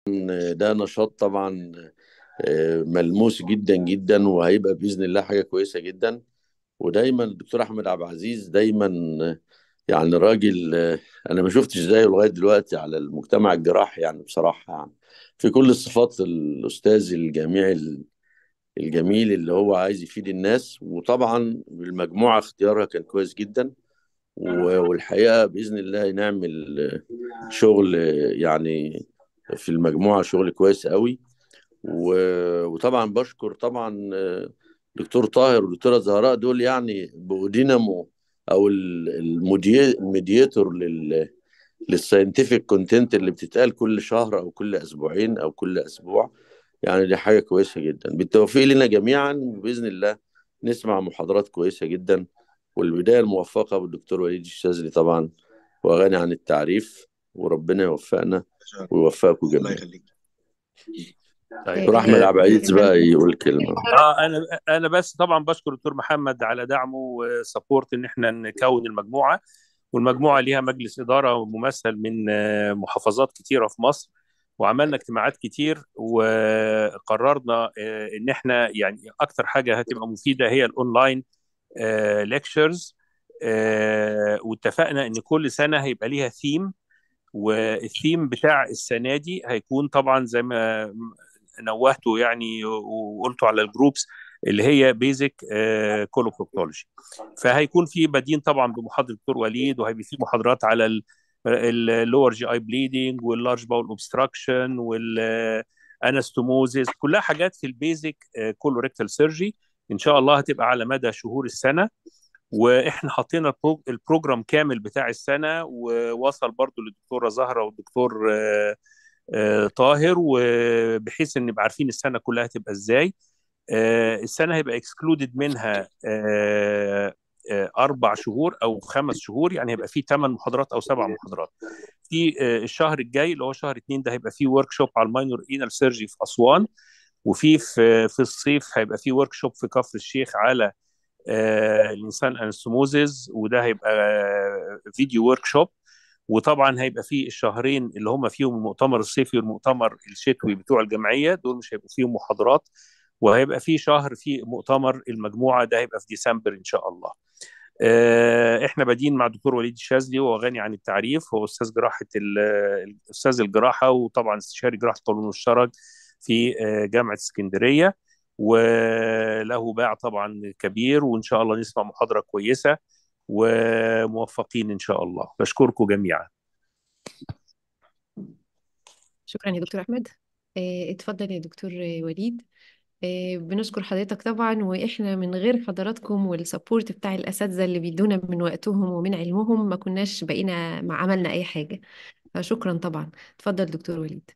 ده نشاط طبعا آه، ملموس جدا جدا وهيبقى باذن الله حاجه كويسه جدا ودايما الدكتور احمد عبد العزيز دايما آه، يعني راجل آه، انا ما شفتش زيه لغايه دلوقتي على المجتمع الجراحي يعني بصراحه يعني في كل الصفات الاستاذ الجامعي الجميل اللي هو عايز يفيد الناس وطبعا المجموعه اختيارها كان كويس جدا والحقيقه باذن الله نعمل شغل يعني في المجموعه شغل كويس قوي وطبعا بشكر طبعا دكتور طاهر ودكتوره زهراء دول يعني بودينامو او الميدياتور لل للساينتفك كونتنت اللي بتتقال كل شهر او كل اسبوعين او كل اسبوع يعني دي حاجه كويسه جدا بالتوفيق لنا جميعا وباذن الله نسمع محاضرات كويسه جدا والبدايه الموفقه بالدكتور وليد الشاذلي طبعا وغني عن التعريف وربنا يوفقنا ويوفقكم جميعا طيب دكتور احمد عبد العزيز بقى يقول كلمه اه انا انا بس طبعا بشكر الدكتور محمد على دعمه وسبورت ان احنا نكون المجموعه والمجموعه ليها مجلس اداره ممثل من محافظات كتيره في مصر وعملنا اجتماعات كتير وقررنا ان احنا يعني اكتر حاجه هتبقى مفيده هي الاونلاين ليكتشرز واتفقنا ان كل سنه هيبقى ليها ثيم والثيم بتاع السنه دي هيكون طبعا زي ما نوهته يعني وقلته على الجروبس اللي هي بيزك كولوبروكتولوجي فهيكون في بدين طبعا بمحاضره الدكتور وليد وهيبقى في محاضرات على اللور جي اي بليدنج واللارج باول اوبستراكشن والانستوموزيس كلها حاجات في البيزك كولوريكتال سيرجي ان شاء الله هتبقى على مدى شهور السنه واحنا حطينا البروجرام كامل بتاع السنه ووصل برضو للدكتوره زهره والدكتور طاهر وبحيث ان نبقى عارفين السنه كلها هتبقى ازاي السنه هيبقى اكسكلودد منها اربع شهور او خمس شهور يعني هيبقى فيه ثمان محاضرات او سبع محاضرات في الشهر الجاي اللي هو شهر اثنين ده هيبقى فيه ورك شوب على الماينور اينال سيرجي في اسوان وفي في في الصيف هيبقى فيه ورك شوب في كفر الشيخ على الانسان انستوموزيز وده هيبقى فيديو ورك شوب وطبعا هيبقى في الشهرين اللي هم فيهم المؤتمر الصيفي والمؤتمر الشتوي بتوع الجمعيه دول مش هيبقوا فيهم محاضرات وهيبقى في شهر في مؤتمر المجموعه ده هيبقى في ديسمبر ان شاء الله. احنا بادين مع الدكتور وليد الشاذلي وهو غني عن التعريف هو استاذ جراحه استاذ الجراحه وطبعا استشاري جراحه القولون والشرج في جامعه اسكندريه وله باع طبعا كبير وان شاء الله نسمع محاضره كويسه وموفقين ان شاء الله بشكركم جميعا شكرا يا دكتور احمد اتفضل يا دكتور وليد بنشكر حضرتك طبعا واحنا من غير حضراتكم والسبورت بتاع الاساتذه اللي بيدونا من وقتهم ومن علمهم ما كناش بقينا ما عملنا اي حاجه فشكرا طبعا اتفضل دكتور وليد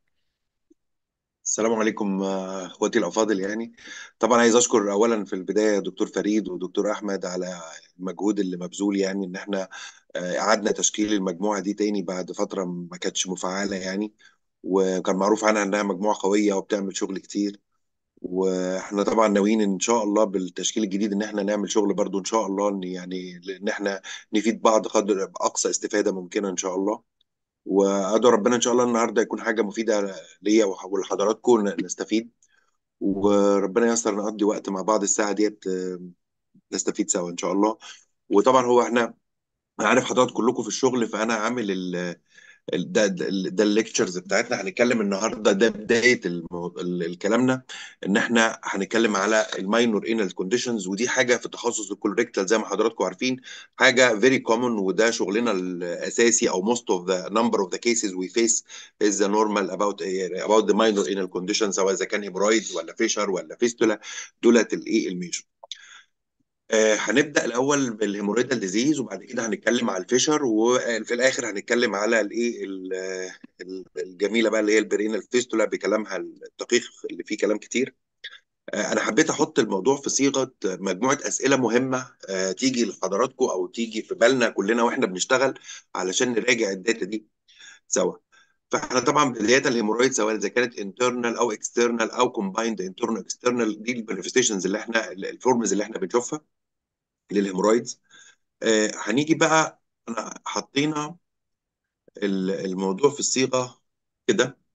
السلام عليكم اخواتي الافاضل يعني طبعا عايز اشكر اولا في البدايه دكتور فريد ودكتور احمد على المجهود اللي مبذول يعني ان احنا اعدنا تشكيل المجموعه دي تاني بعد فتره ما كانتش مفعله يعني وكان معروف عنها انها مجموعه قويه وبتعمل شغل كتير واحنا طبعا ناويين ان شاء الله بالتشكيل الجديد ان احنا نعمل شغل برضو ان شاء الله ان يعني ان احنا نفيد بعض قدر باقصى استفاده ممكنه ان شاء الله وادعو ربنا ان شاء الله النهارده يكون حاجه مفيده ليا ولحضراتكم نستفيد وربنا ييسر نقضي وقت مع بعض الساعه ديت نستفيد سوا ان شاء الله وطبعا هو احنا عارف حضراتكم كلكم في الشغل فانا عامل ال ده ده الليكتشرز بتاعتنا هنتكلم النهارده ده بدايه كلامنا ان احنا هنتكلم على الماينور انال كونديشنز ودي حاجه في تخصص الكولوريكتال زي ما حضراتكم عارفين حاجه فيري كومن وده شغلنا الاساسي او most of the number of the cases we face is the normal about about the minor anal condition سواء اذا كان هيمورويد ولا فيشر ولا فيستولا دولت الايه الميجر آه هنبدا الاول بالهيموريدال ديزيز وبعد كده هنتكلم على الفيشر وفي الاخر هنتكلم على الايه الجميله بقى اللي هي البرينال فيستولا بكلامها الدقيق اللي فيه كلام كتير آه انا حبيت احط الموضوع في صيغه مجموعه اسئله مهمه آه تيجي لحضراتكم او تيجي في بالنا كلنا واحنا بنشتغل علشان نراجع الداتا دي سوا فاحنا طبعا بدايه الهيمورويد سواء اذا كانت انترنال او اكسترنال او كومبايند انترنال اكسترنال دي المانيفستيشنز اللي احنا الفورمز اللي احنا بنشوفها للهيمورويدز آه هنيجي بقى انا حطينا الموضوع في الصيغه كده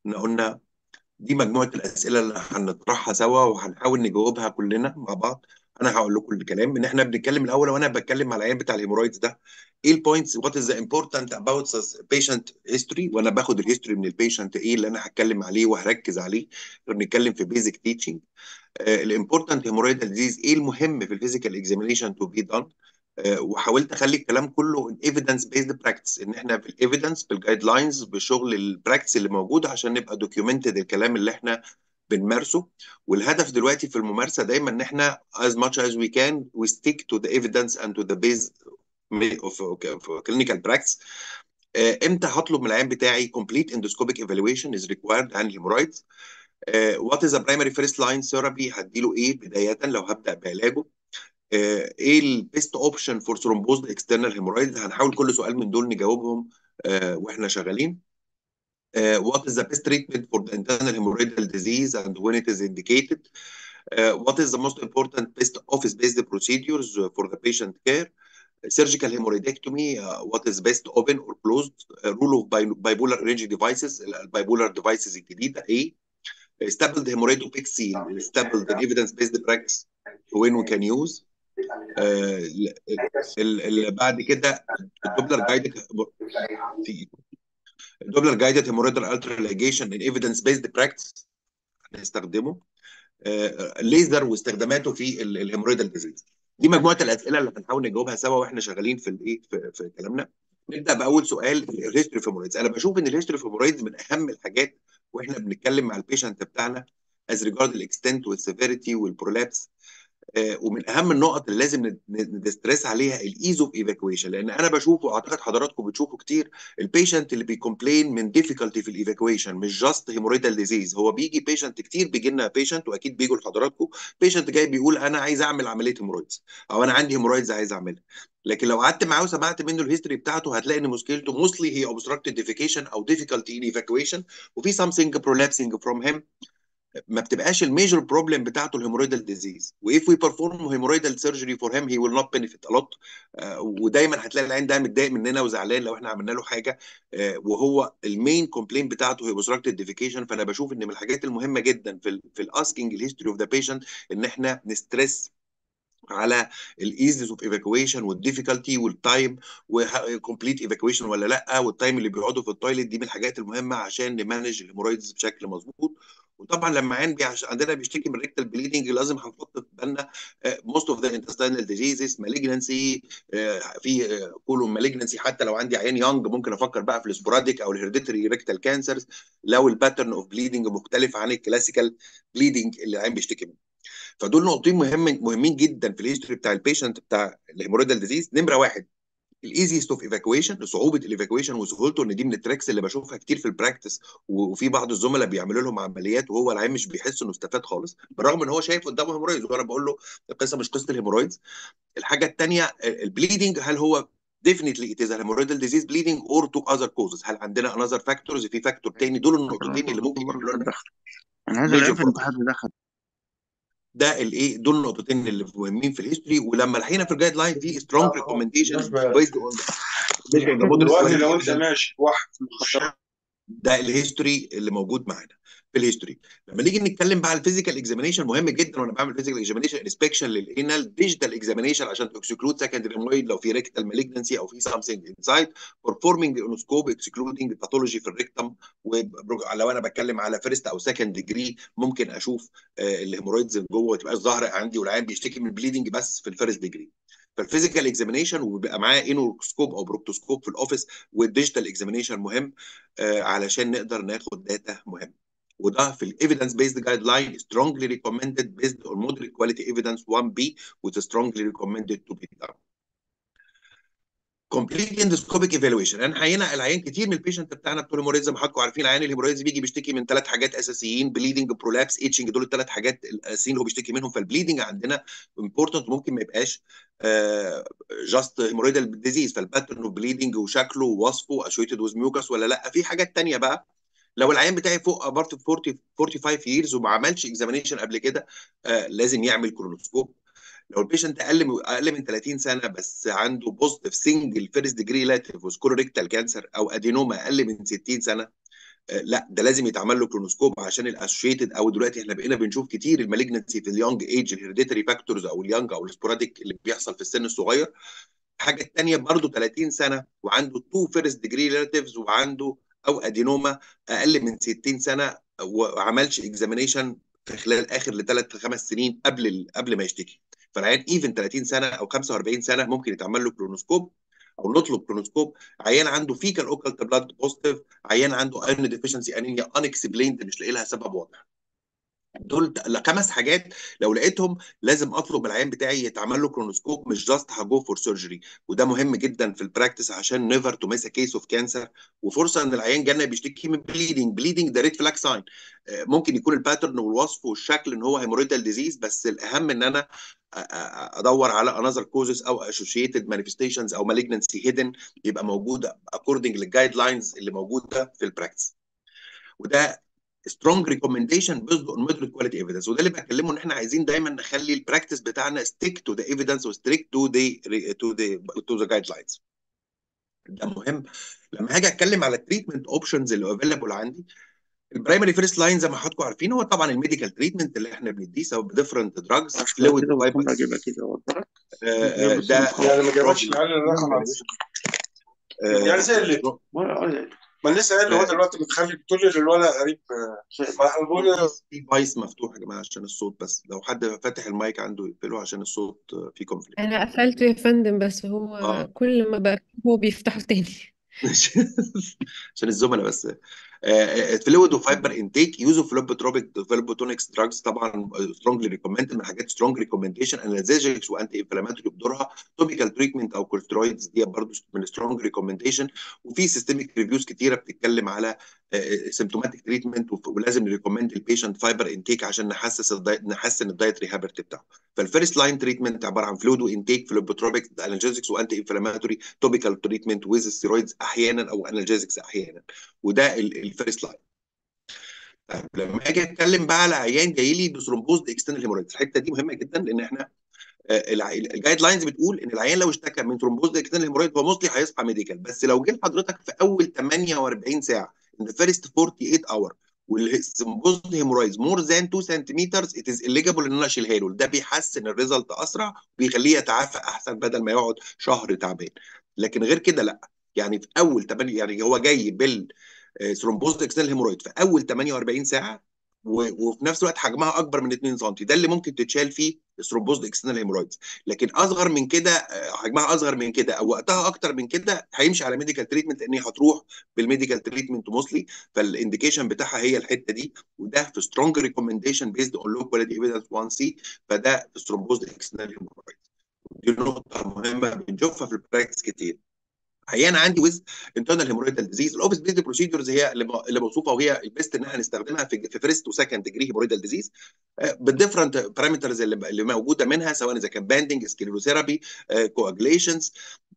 احنا قلنا دي مجموعه الاسئله اللي هنطرحها سوا وهنحاول نجاوبها كلنا مع بعض انا هقول لكم الكلام ان احنا بنتكلم الاول وانا بتكلم مع العيان بتاع الهيمورايدز ده ايه البوينتس وات از ذا امبورتنت اباوت بيشنت هيستوري وانا باخد الهيستوري من البيشنت ايه اللي انا هتكلم عليه وهركز عليه بنتكلم في بيزك تيتشنج الامبورتنت هيمورايدال ديزيز ايه المهم في الفيزيكال اكزامينيشن تو بي دان وحاولت اخلي الكلام كله ايفيدنس بيزد براكتس ان احنا في الايفيدنس بالجايد لاينز بشغل البراكتس اللي موجود عشان نبقى دوكيومنتد الكلام اللي احنا بنمارسه والهدف دلوقتي في الممارسه دايما ان احنا as much as we can we stick to the evidence and to the base of, of clinical practice uh, امتى هطلب من العيان بتاعي complete endoscopic evaluation is required عن hemorrhoids uh, what is the primary first line therapy هديله ايه بدايه لو هبدا بعلاجه uh, ايه البيست اوبشن فور ثرومبوزد اكسترنال هيمورايد هنحاول كل سؤال من دول نجاوبهم uh, واحنا شغالين Uh, what is the best treatment for the internal hemorrhoidal disease and when it is indicated? Uh, what is the most important best office-based procedures uh, for the patient care? Surgical hemorrhoidectomy, what is best open or closed? rule of bipolar range devices, bipolar devices الجديدة ايه؟ Stabled hemorrhoidopexy, stabled evidence-based practice when we can use. اللي بعد كده الدوبلر جايدد في الدوبلر جايدد هيموريدال الترا ليجيشن الايفيدنس بيزد براكتس هنستخدمه الليزر واستخداماته في الهيموريدال ديزيز دي مجموعه الاسئله اللي هنحاول نجاوبها سوا واحنا شغالين في الايه في, في كلامنا نبدا باول سؤال الهيستوري في هيموريدز انا بشوف ان الهيستوري في هيموريدز من اهم الحاجات واحنا بنتكلم مع البيشنت بتاعنا as regard الاكستنت والسيفيريتي والبرولابس ومن اهم النقط اللي لازم ندستريس عليها الايز اوف ايفاكويشن لان انا بشوفه واعتقد حضراتكم بتشوفوا كتير البيشنت اللي بيكومبلين من ديفيكالتي في الايفاكويشن مش جاست هيموريدال ديزيز هو بيجي بيشنت كتير بيجي لنا بيشنت واكيد بيجوا لحضراتكم بيشنت جاي بيقول انا عايز اعمل عمليه هيمورويدز او انا عندي هيمورويدز عايز اعملها لكن لو قعدت معاه وسمعت منه الهيستوري بتاعته هتلاقي ان مشكلته موستلي هي obstructed defecation او difficulty in evacuation وفي something prolapsing from him ما بتبقاش الميجر بروبلم بتاعته الهيمورويدال ديزيز واف وي بيرفورم هيمورويدال سيرجري فور هيم هي ويل نوت بنفيت ا لوت ودايما هتلاقي العين ده متضايق مننا وزعلان لو احنا عملنا له حاجه uh, وهو المين كومبلين بتاعته هي اوبستراكتد ديفيكيشن فانا بشوف ان من الحاجات المهمه جدا في ال في الاسكينج الهيستوري اوف ذا بيشنت ان احنا نستريس على الايزز اوف ايفاكويشن والديفيكالتي والتايم وكومبليت ايفاكويشن ولا لا والتايم اللي بيقعدوا في التويليت دي من الحاجات المهمه عشان نمانج الهيمورويدز بشكل مظبوط وطبعا لما عين بيعش... عندنا بيشتكي من ريكتال بليدنج لازم هنحط في بالنا موست اوف ذا انتستينال ديزيزز مالجنسي في كولون مالجنسي حتى لو عندي عيان يونج ممكن افكر بقى في السبوراديك او الهيريديتري ريكتال كانسرز لو الباترن اوف بليدنج مختلف عن الكلاسيكال بليدنج اللي العين بيشتكي منه فدول نقطتين مهم مهمين جدا في الهيستوري بتاع البيشنت بتاع الهيموريدال ديزيز نمره واحد الايزيست اوف ايفاكويشن صعوبه الايفاكويشن وسهولته ان دي من التراكس اللي بشوفها كتير في البراكتس وفي بعض الزملاء بيعملوا لهم عمليات وهو العيان مش بيحس انه استفاد خالص بالرغم ان هو شايف قدامه هيمورويدز وانا بقول له القصه مش قصه الهيمورويدز الحاجه الثانيه البليدنج هل هو definitely it is a hemorrhoidal disease bleeding or to other causes هل عندنا another factors في فاكتور تاني دول النقطتين اللي ممكن يعملوا لنا انا عايز اعرف انت حد دخل ده الايه دول النقطتين اللي مهمين في الهيستوري ولما لحقنا في الجايد لاين في سترونج ريكومنديشن بيزد اون دلوقتي لو انت ماشي واحد في المخدرات ده الهيستوري اللي موجود معانا في الهيستوري لما نيجي نتكلم بقى على الفيزيكال اكزامينيشن مهم جدا وانا بعمل فيزيكال اكزامينيشن انسبكشن للانال ديجيتال اكزامينيشن عشان تكسكلود سكندري مويد لو في ريكتال مالجنسي او في سامثينج انسايد بيرفورمينج اونسكوب اكسكلودنج باثولوجي في الريكتم ولو انا بتكلم على فيرست او سكند ديجري ممكن اشوف الهيمورويدز جوه ما تبقاش ظاهره عندي والعيان بيشتكي من بليدنج بس في الفيرست ديجري فالفيزيكال اكزامينيشن وبيبقى معاه انوسكوب او بروكتوسكوب في الاوفيس والديجيتال اكزامينيشن مهم آه علشان نقدر ناخد داتا مهمه وده في الايفيدنس بيزد جايد لاين strongly recommended based on moderate quality evidence 1B which is strongly recommended to be done. كومبليت اندوسكوبيك ايفالويشن انا حقيقه العيان كتير من البيشنت بتاعنا بتوع الهيموريدز ما حضراتكم عارفين العيان الهيموريدز بيجي بيشتكي من ثلاث حاجات اساسيين بليدنج برولابس ايتشنج دول الثلاث حاجات الاساسيين اللي هو بيشتكي منهم فالبليدنج عندنا امبورتنت ممكن ما يبقاش جاست هيموريدال ديزيز فالباترن اوف بليدنج وشكله ووصفه اشويتد ويز ميوكس ولا لا في حاجات ثانيه بقى لو العيان بتاعي فوق ابارت 40 45 ييرز وما عملش اكزامينيشن قبل كده آه لازم يعمل كولونوسكوب لو البيشنت اقل من اقل من 30 سنه بس عنده بوزيتيف سنجل فيرست ديجري لاتيف وسكولوريكتال كانسر او ادينوما اقل من 60 سنه لا ده لازم يتعمل له كرونوسكوب عشان الاسوشيتد او دلوقتي احنا بقينا بنشوف كتير المالجنسي في اليونج ايج الهيريديتري فاكتورز او اليونج او السبوراديك اللي بيحصل في السن الصغير الحاجه الثانيه برضه 30 سنه وعنده تو فيرست ديجري ريلاتيفز وعنده او ادينوما اقل من 60 سنه وعملش اكزامينيشن في خلال اخر لثلاث لخمس سنين قبل قبل ما يشتكي فالعيان ايفن 30 سنه او 45 سنه ممكن يتعمل له كرونوسكوب او نطلب كرونوسكوب عيان عنده فيكال اوكلت بلاد بوزيتيف عيان عنده ايرون ديفيشنسي انيميا ان اكسبليند مش لاقي لها سبب واضح دول خمس حاجات لو لقيتهم لازم اطلب العيان بتاعي يتعمل له كرونوسكوب مش جاست هجو فور سيرجري وده مهم جدا في البراكتس عشان نيفر تو ميس كيس اوف كانسر وفرصه ان العيان جالنا بيشتكي من بليدنج بليدنج ده ريد فلاج ساين ممكن يكون الباترن والوصف والشكل ان هو هيموريدال ديزيز بس الاهم ان انا ادور على انذر كوزز او اسوشيتد مانيفستيشنز او مالجنسي هيدن يبقى موجوده اكوردنج للجايد لاينز اللي موجوده في البراكتس وده سترونج ريكومنديشن بيزد اون مودريت كواليتي ايفيدنس وده اللي بكلمه ان احنا عايزين دايما نخلي البراكتس بتاعنا ستيك تو ذا ايفيدنس وستيك تو ذا تو ذا تو ذا جايد لاينز ده مهم لما هاجي اتكلم على التريتمنت اوبشنز اللي افيلبل عندي البرايمري فيرست لاين زي ما حضراتكم عارفين هو طبعا الميديكال تريتمنت اللي احنا بنديه سواء بديفرنت دراجز فلويد فايبرز ده يعني ما جابتش العيال الرقم على يعني زي اللي ما لسه قايل هو دلوقتي بتخلي بتقول لي الولد غريب ما انا بقول في فايس مفتوح يا جماعه عشان الصوت بس لو حد فاتح المايك عنده يقفله عشان الصوت فيه كونفليكت انا قفلته يا فندم بس هو اه كل ما بقى هو بيفتحه تاني عشان الزملاء بس فلويد وفايبر انتيك يوز اوف فلوبوتروبيك فلوبوتونكس دراجز طبعا سترونجلي ريكومندد من حاجات سترونج ريكومنديشن انالجيزكس وانتي انفلاماتوري بدورها توبيكال تريتمنت او كورتيرويدز دي برضه من سترونج ريكومنديشن وفي سيستميك ريفيوز كتيره بتتكلم على سيمتوماتيك تريتمنت ولازم نريكومند البيشنت فايبر انتيك عشان نحسس الدايت نحسن الدايتري هابرت بتاعه فالفيرست لاين تريتمنت عباره عن فلويد وانتيك فلوبوتروبيك انالجيزكس وانتي انفلاماتوري توبيكال تريتمنت ويز ستيرويدز احيانا او انالجيزكس احيانا وده الفيرست لاين طيب لما اجي اتكلم بقى على عيان جاي لي بثرومبوز اكسترنال هيموريدز الحته دي مهمه جدا لان احنا الجايد لاينز بتقول ان العيان لو اشتكى من ثرومبوز اكسترنال هيموريدز هو موستلي هيصحى ميديكال بس لو جه لحضرتك في اول 48 ساعه ان فيرست 48 اور والثرومبوز هيمورايز مور ذان 2 سنتيمتر ات از اليجابل ان انا اشيلها له ده بيحسن الريزلت اسرع وبيخليه يتعافى احسن بدل ما يقعد شهر تعبان لكن غير كده لا يعني في اول 8 يعني هو جاي بال ثرومبوز اكسترنال هيمورايد في اول 48 ساعه وفي نفس الوقت حجمها اكبر من 2 سم ده اللي ممكن تتشال فيه الثرومبوز اكسترنال هيمورايدز لكن اصغر من كده حجمها اصغر من كده او وقتها اكتر من كده هيمشي على ميديكال تريتمنت لان هي هتروح بالميديكال تريتمنت موستلي فالانديكيشن بتاعها هي الحته دي وده في سترونج ريكومنديشن بيزد اون لو كواليتي ايفيدنس 1 سي فده الثرومبوز اكسترنال هيمورايدز دي نقطه مهمه بنشوفها في البراكتس كتير احيانا عندي ويز انترنال هيموريدال ديزيز الاوفيس بيزد بروسيدورز هي اللي موصوفه وهي البيست ان احنا نستخدمها في في فيرست وسكند ديجري هيموريدال ديزيز بالديفرنت بارامترز اللي, اللي موجوده منها سواء اذا كان باندنج سكليروثيرابي كواجليشنز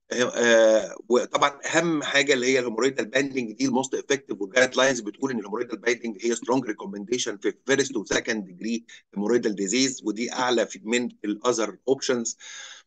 وطبعا اهم حاجه اللي هي الهيموريدال باندنج دي الموست افكتيف والجايد لاينز بتقول ان الهيموريدال باندنج هي سترونج ريكومنديشن في فيرست وسكند ديجري هيموريدال ديزيز ودي اعلى من الاذر اوبشنز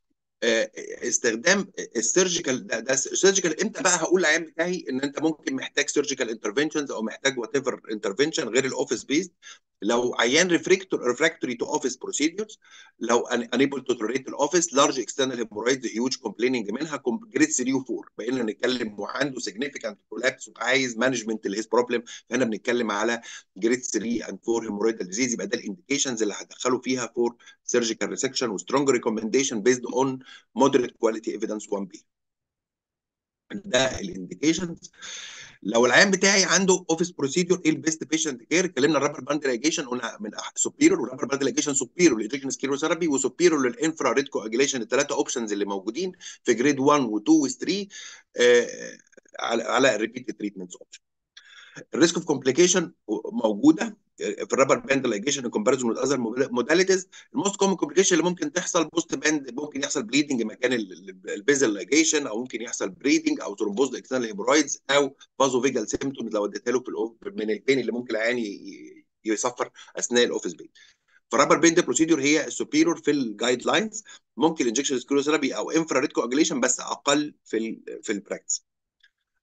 استخدام السيرجيكال ده, ده السيرجيكال امتى بقى هقول للعيان بتاعي ان انت ممكن محتاج سيرجيكال انترفنشنز او محتاج وات ايفر انترفنشن غير الاوفيس بيست لو عيان ريفراكتوري تو اوفيس بروسيدورز لو انيبل تو توليريت الاوفيس لارج اكسترنال هيمورايدز هيوج كومبليننج منها جريد 3 و 4 بقينا نتكلم وعنده سيجنيفيكانت كولابس وعايز مانجمنت لهيز بروبلم فهنا بنتكلم على جريد 3 اند 4 هيمورايدال ديزيز يبقى ده الانديكيشنز اللي هدخله فيها فور سيرجيكال ريسكشن وسترونج ريكومنديشن بيزد اون moderate quality evidence 1B ده الانديكيشنز لو العيان بتاعي عنده اوفيس بروسيدور ايه البيست بيشنت كير اتكلمنا الرابر باند لايجيشن قلنا من سوبيرور والرابر باند لايجيشن سوبيرور للايجيشن سكيروثيرابي وسوبيرور للانفرا ريد كواجيليشن الثلاثه اوبشنز اللي موجودين في جريد 1 و2 و3 آه على على الريبيتد تريتمنتس اوبشن الريسك اوف كومبليكيشن موجوده في الرابر باند لايجيشن ان كومباريزون وذ اذر موداليتيز الموست كومن كومبليكيشن اللي ممكن تحصل بوست باند ممكن يحصل بليدنج مكان البيزل لايجيشن او ممكن يحصل بريدنج او ثرومبوز اكسترنال هيمورايدز او بازو فيجال سيمتومز لو اديتها له في من البين اللي ممكن العيان يصفر اثناء الاوفيس بيت فرابر بيند بروسيدور هي السوبيرور في الجايد لاينز ممكن انجكشن سكلوثيرابي او انفراريد كواجليشن بس اقل في ال في البراكتس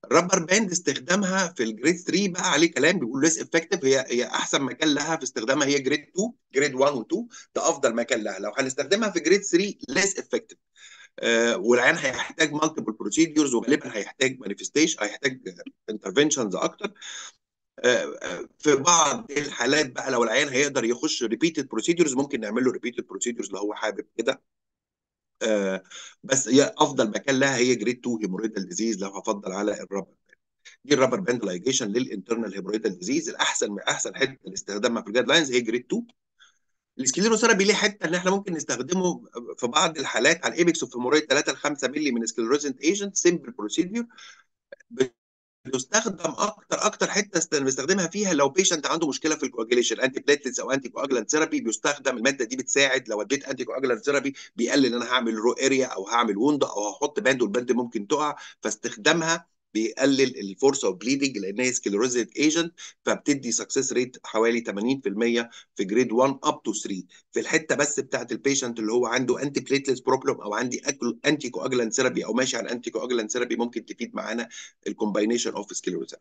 الرابر باند استخدامها في الجريد 3 بقى عليه كلام بيقول ليس افكتيف هي هي احسن مكان لها في استخدامها هي جريد 2 جريد 1 و2 ده افضل مكان لها لو هنستخدمها في جريد 3 ليس افكتيف آه والعيان هيحتاج مالتيبل بروسيديورز وغالبا هيحتاج مانيفستيشن هيحتاج انترفنشنز اكتر في بعض الحالات بقى لو العيان هيقدر يخش ريبيتد بروسيدورز ممكن نعمل له ريبيتد بروسيدورز لو هو حابب كده آه بس هي افضل مكان لها هي جريد 2 هيموريدال ديزيز لو هفضل على الرابر دي الرابر باند لايجيشن للانترنال هيموريدال ديزيز الاحسن من احسن حته لاستخدامها في الجايد لاينز هي جريد 2 السكليروثيرابي ليه حته ان احنا ممكن نستخدمه في بعض الحالات على الايبكس اوف هيموريد 3 ل 5 مللي من سكليروزنت ايجنت سمبل بروسيدور بتستخدم اكتر اكتر حته بنستخدمها فيها لو بيشنت عنده مشكله في الكواجيليشن انتي بليتلتس او انتي كواجلانت ثيرابي بيستخدم الماده دي بتساعد لو اديت انتي كواجلانت ثيرابي بيقلل ان انا هعمل رو اريا او هعمل ووند او هحط باند والباند ممكن تقع فاستخدامها بيقلل الفورس اوف بليدنج لان هي سكليروزيك ايجنت فبتدي سكسس ريت حوالي 80% في جريد 1 اب تو 3 في الحته بس بتاعت البيشنت اللي هو عنده انتي بليتلتس بروبلم او عندي انتي كواجلانت ثيرابي او ماشي على انتي كواجلانت ثيرابي ممكن تفيد معانا الكومباينيشن اوف سكليروزيك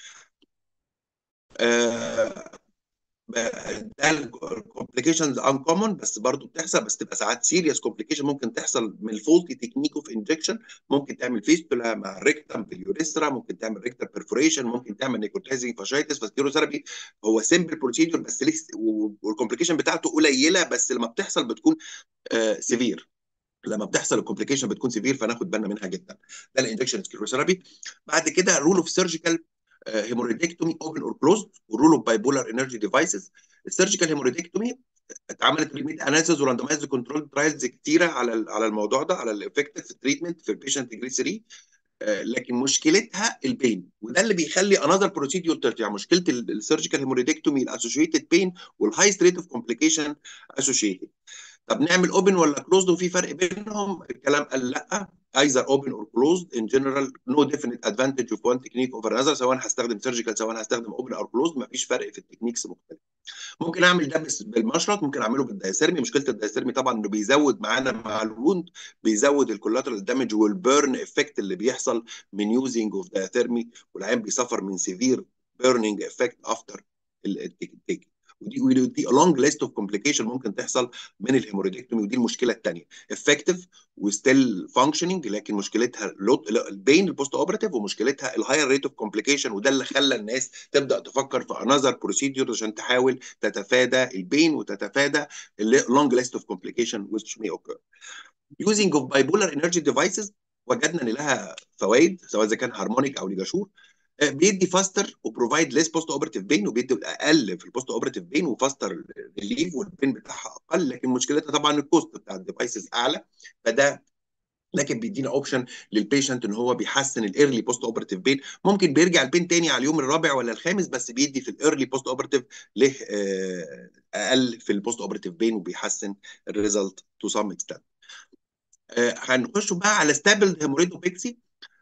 ده الكومبليكيشنز انكومن بس برضه بتحصل بس تبقى ساعات سيريس كومبليكيشن ممكن تحصل من الفولتي تكنيك اوف انجكشن ممكن تعمل فيستولا مع الريكتم في اليوريسترا ممكن تعمل ريكتم بيرفوريشن ممكن تعمل نيكوتايزنج فاشايتس فالسكيروثيرابي هو سيمبل بروسيدور بس لسه والكومبليكيشن بتاعته قليله بس لما بتحصل بتكون آه سيفير لما بتحصل الكومبليكيشن بتكون سيفير فناخد بالنا منها جدا ده الانجكشن سكليروثيرابي بعد كده رول اوف سيرجيكال هيموريدكتومي اوبن اور كلوزد والرول اوف باي بولار انرجي ديفايسز السيرجيكال هيموريدكتومي اتعملت ريميت اناليسيز وراندمايزد كنترول ترايلز كتيره على على الموضوع ده على الافكتيف تريتمنت في البيشنت جريد 3 لكن مشكلتها البين وده اللي بيخلي انذر بروسيديور ترجع مشكله السيرجيكال هيموريدكتومي الاسوشيتد بين والهايست ريت اوف كومبليكيشن اسوشيتد طب نعمل اوبن ولا كلوزد وفي فرق بينهم الكلام قال لا either open or closed in general no definite advantage of one technique over another سواء هستخدم سيرجيكال سواء هستخدم open or closed مفيش فرق في التكنيكس مختلف ممكن اعمل ده بالمشرط ممكن اعمله بالدايسيرمي مشكله الدايسيرمي طبعا انه بيزود معانا مع الوند بيزود الكولاترال دامج والبيرن افكت اللي بيحصل من يوزنج اوف دايثيرمي والعيان بيسفر من سيفير بيرنينج افكت افتر التيك ودي ودي لونج ليست اوف كومبليكيشن ممكن تحصل من الهيموريدكتومي ودي المشكله الثانيه افكتيف وستيل فانكشننج لكن مشكلتها البين البوست اوبراتيف ومشكلتها الهاير ريت اوف كومبليكيشن وده اللي خلى الناس تبدا تفكر في انذر بروسيدور عشان تحاول تتفادى البين وتتفادى اللونج ليست اوف كومبليكيشن which may occur using of bipolar energy devices وجدنا ان لها فوائد سواء اذا كان هارمونيك او ليجاشور بيدي فاستر وبروفايد ليس بوست اوبراتيف بين وبيدي اقل في البوست اوبراتيف بين وفاستر ريليف والبين بتاعها اقل لكن مشكلتها طبعا الكوست بتاع الديفايسز اعلى فده لكن بيدينا اوبشن للبيشنت ان هو بيحسن الايرلي بوست اوبراتيف بين ممكن بيرجع البين تاني على اليوم الرابع ولا الخامس بس بيدي في الايرلي بوست اوبراتيف له اقل في البوست اوبراتيف بين وبيحسن الريزلت تو سام اكستنت هنخش بقى على ستابل هيموريدوبيكسي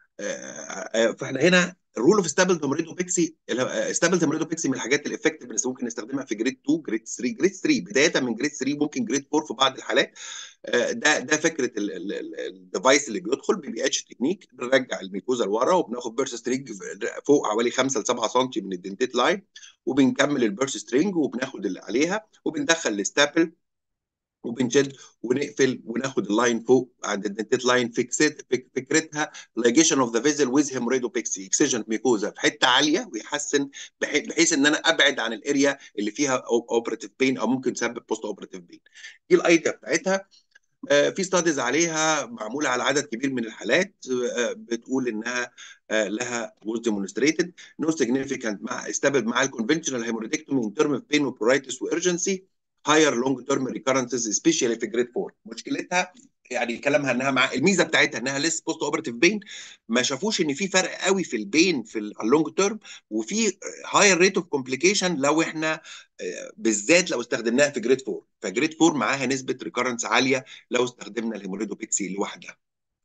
فاحنا هنا الرول اوف ستابل هيموريدوبيكسي ستابل هيموريدوبيكسي من الحاجات الافكتيف اللي ممكن نستخدمها في جريد 2 جريد 3 جريد 3 بدايه من جريد 3 ممكن جريد 4 في بعض الحالات ده ده فكره الديفايس اللي بيدخل بي بي اتش تكنيك بنرجع الميكوزا لورا وبناخد بيرس سترينج فوق حوالي 5 ل 7 سم من الدنتيت لاين وبنكمل البيرس سترينج وبناخد اللي عليها وبندخل الستابل وبنشد ونقفل وناخد اللاين فوق عند الدنتيت لاين فيكسيت فكرتها لايجيشن اوف ذا فيزل ويز هيموريدوبيكسي اكسجن ميكوزا في حته عاليه ويحسن بحيث ان انا ابعد عن الاريا اللي فيها اوبراتيف بين او ممكن تسبب بوست اوبراتيف بين دي الايديا بتاعتها في ستاديز عليها معموله على عدد كبير من الحالات بتقول انها لها was demonstrated no significant مع استبد مع الكونفنشنال هيموريدكتومي in term of pain وبرايتس وارجنسي higher long term recurrences especially في جريد 4 مشكلتها يعني كلامها انها مع الميزه بتاعتها انها لسه بوست اوبراتيف بين ما شافوش ان في فرق قوي في البين في اللونج تيرم وفي هاير ريت اوف كومبليكيشن لو احنا بالذات لو استخدمناها في جريد 4 فجريد 4 معاها نسبه ريكرنس عاليه لو استخدمنا الهيموريدوبيكسي لوحدها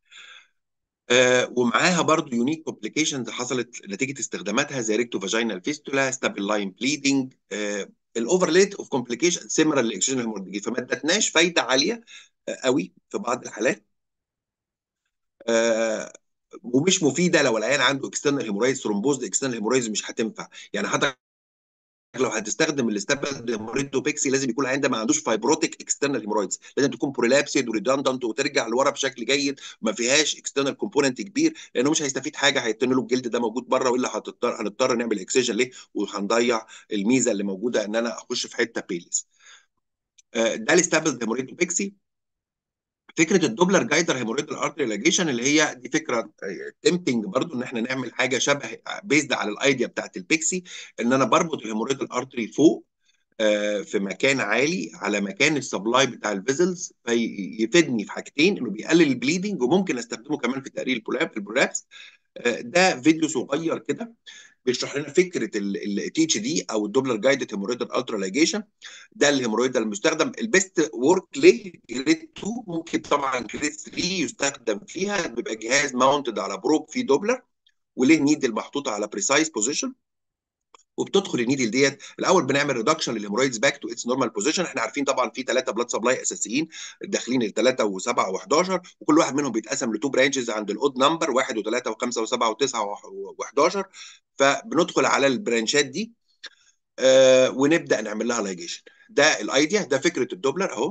آه ومعاها برضو يونيك كومبليكيشنز حصلت نتيجه استخداماتها زي ريكتو فاجينال فيستولا ستابل لاين بليدنج الاوفرليت اوف كومبليكيشن سيميلر للاكسجين هيموريدجي فما ادتناش فايده عاليه آه قوي في بعض الحالات آه ومش مفيده لو العيان عنده اكسترنال هيمورايز ثرومبوز اكسترنال هيمورايز مش هتنفع يعني حتى لو هتستخدم الاستابل هيموريدوبيكسي لازم يكون العيان ده ما عندوش فايبروتيك اكسترنال هيمورايدز لازم تكون برولابسد وريدندنت وترجع لورا بشكل جيد ما فيهاش اكسترنال كومبوننت كبير لانه مش هيستفيد حاجه هيتن له الجلد ده موجود بره والا هتضطر هنضطر نعمل اكسجن ليه وهنضيع الميزه اللي موجوده ان انا اخش في حته بيلس ده الاستابل هيموريدوبيكسي فكره الدوبلر جايدر هيموريدال ارتري لاجيشن اللي هي دي فكره تمتنج برضو ان احنا نعمل حاجه شبه بيزد على الايديا بتاعت البيكسي ان انا بربط الهيموريدال ارتري فوق في مكان عالي على مكان السبلاي بتاع الفيزلز فيفيدني في حاجتين انه بيقلل البليدنج وممكن استخدمه كمان في تقليل البولابس ده فيديو صغير كده بيشرح لنا فكره التي اتش دي او الدوبلر جايدد هيمورويدال الترا لايجيشن ده الهيمورويدال المستخدم البيست ورك ليه جريد 2 ممكن طبعا جريد 3 يستخدم فيها بيبقى جهاز ماونتد على بروب فيه دوبلر وليه نيدل محطوطه على بريسايز بوزيشن وبتدخل النيدل ديت الاول بنعمل ريدكشن للهيمورويدز باك تو اتس نورمال بوزيشن احنا عارفين طبعا في ثلاثه بلاد سبلاي اساسيين داخلين الثلاثه و7 و11 وكل واحد منهم بيتقسم لتو برانشز عند الاود نمبر 1 و3 و5 و7 و9 و11 فبندخل على البرانشات دي آه ونبدا نعمل لها لايجيشن ده الايديا ده فكره الدوبلر اهو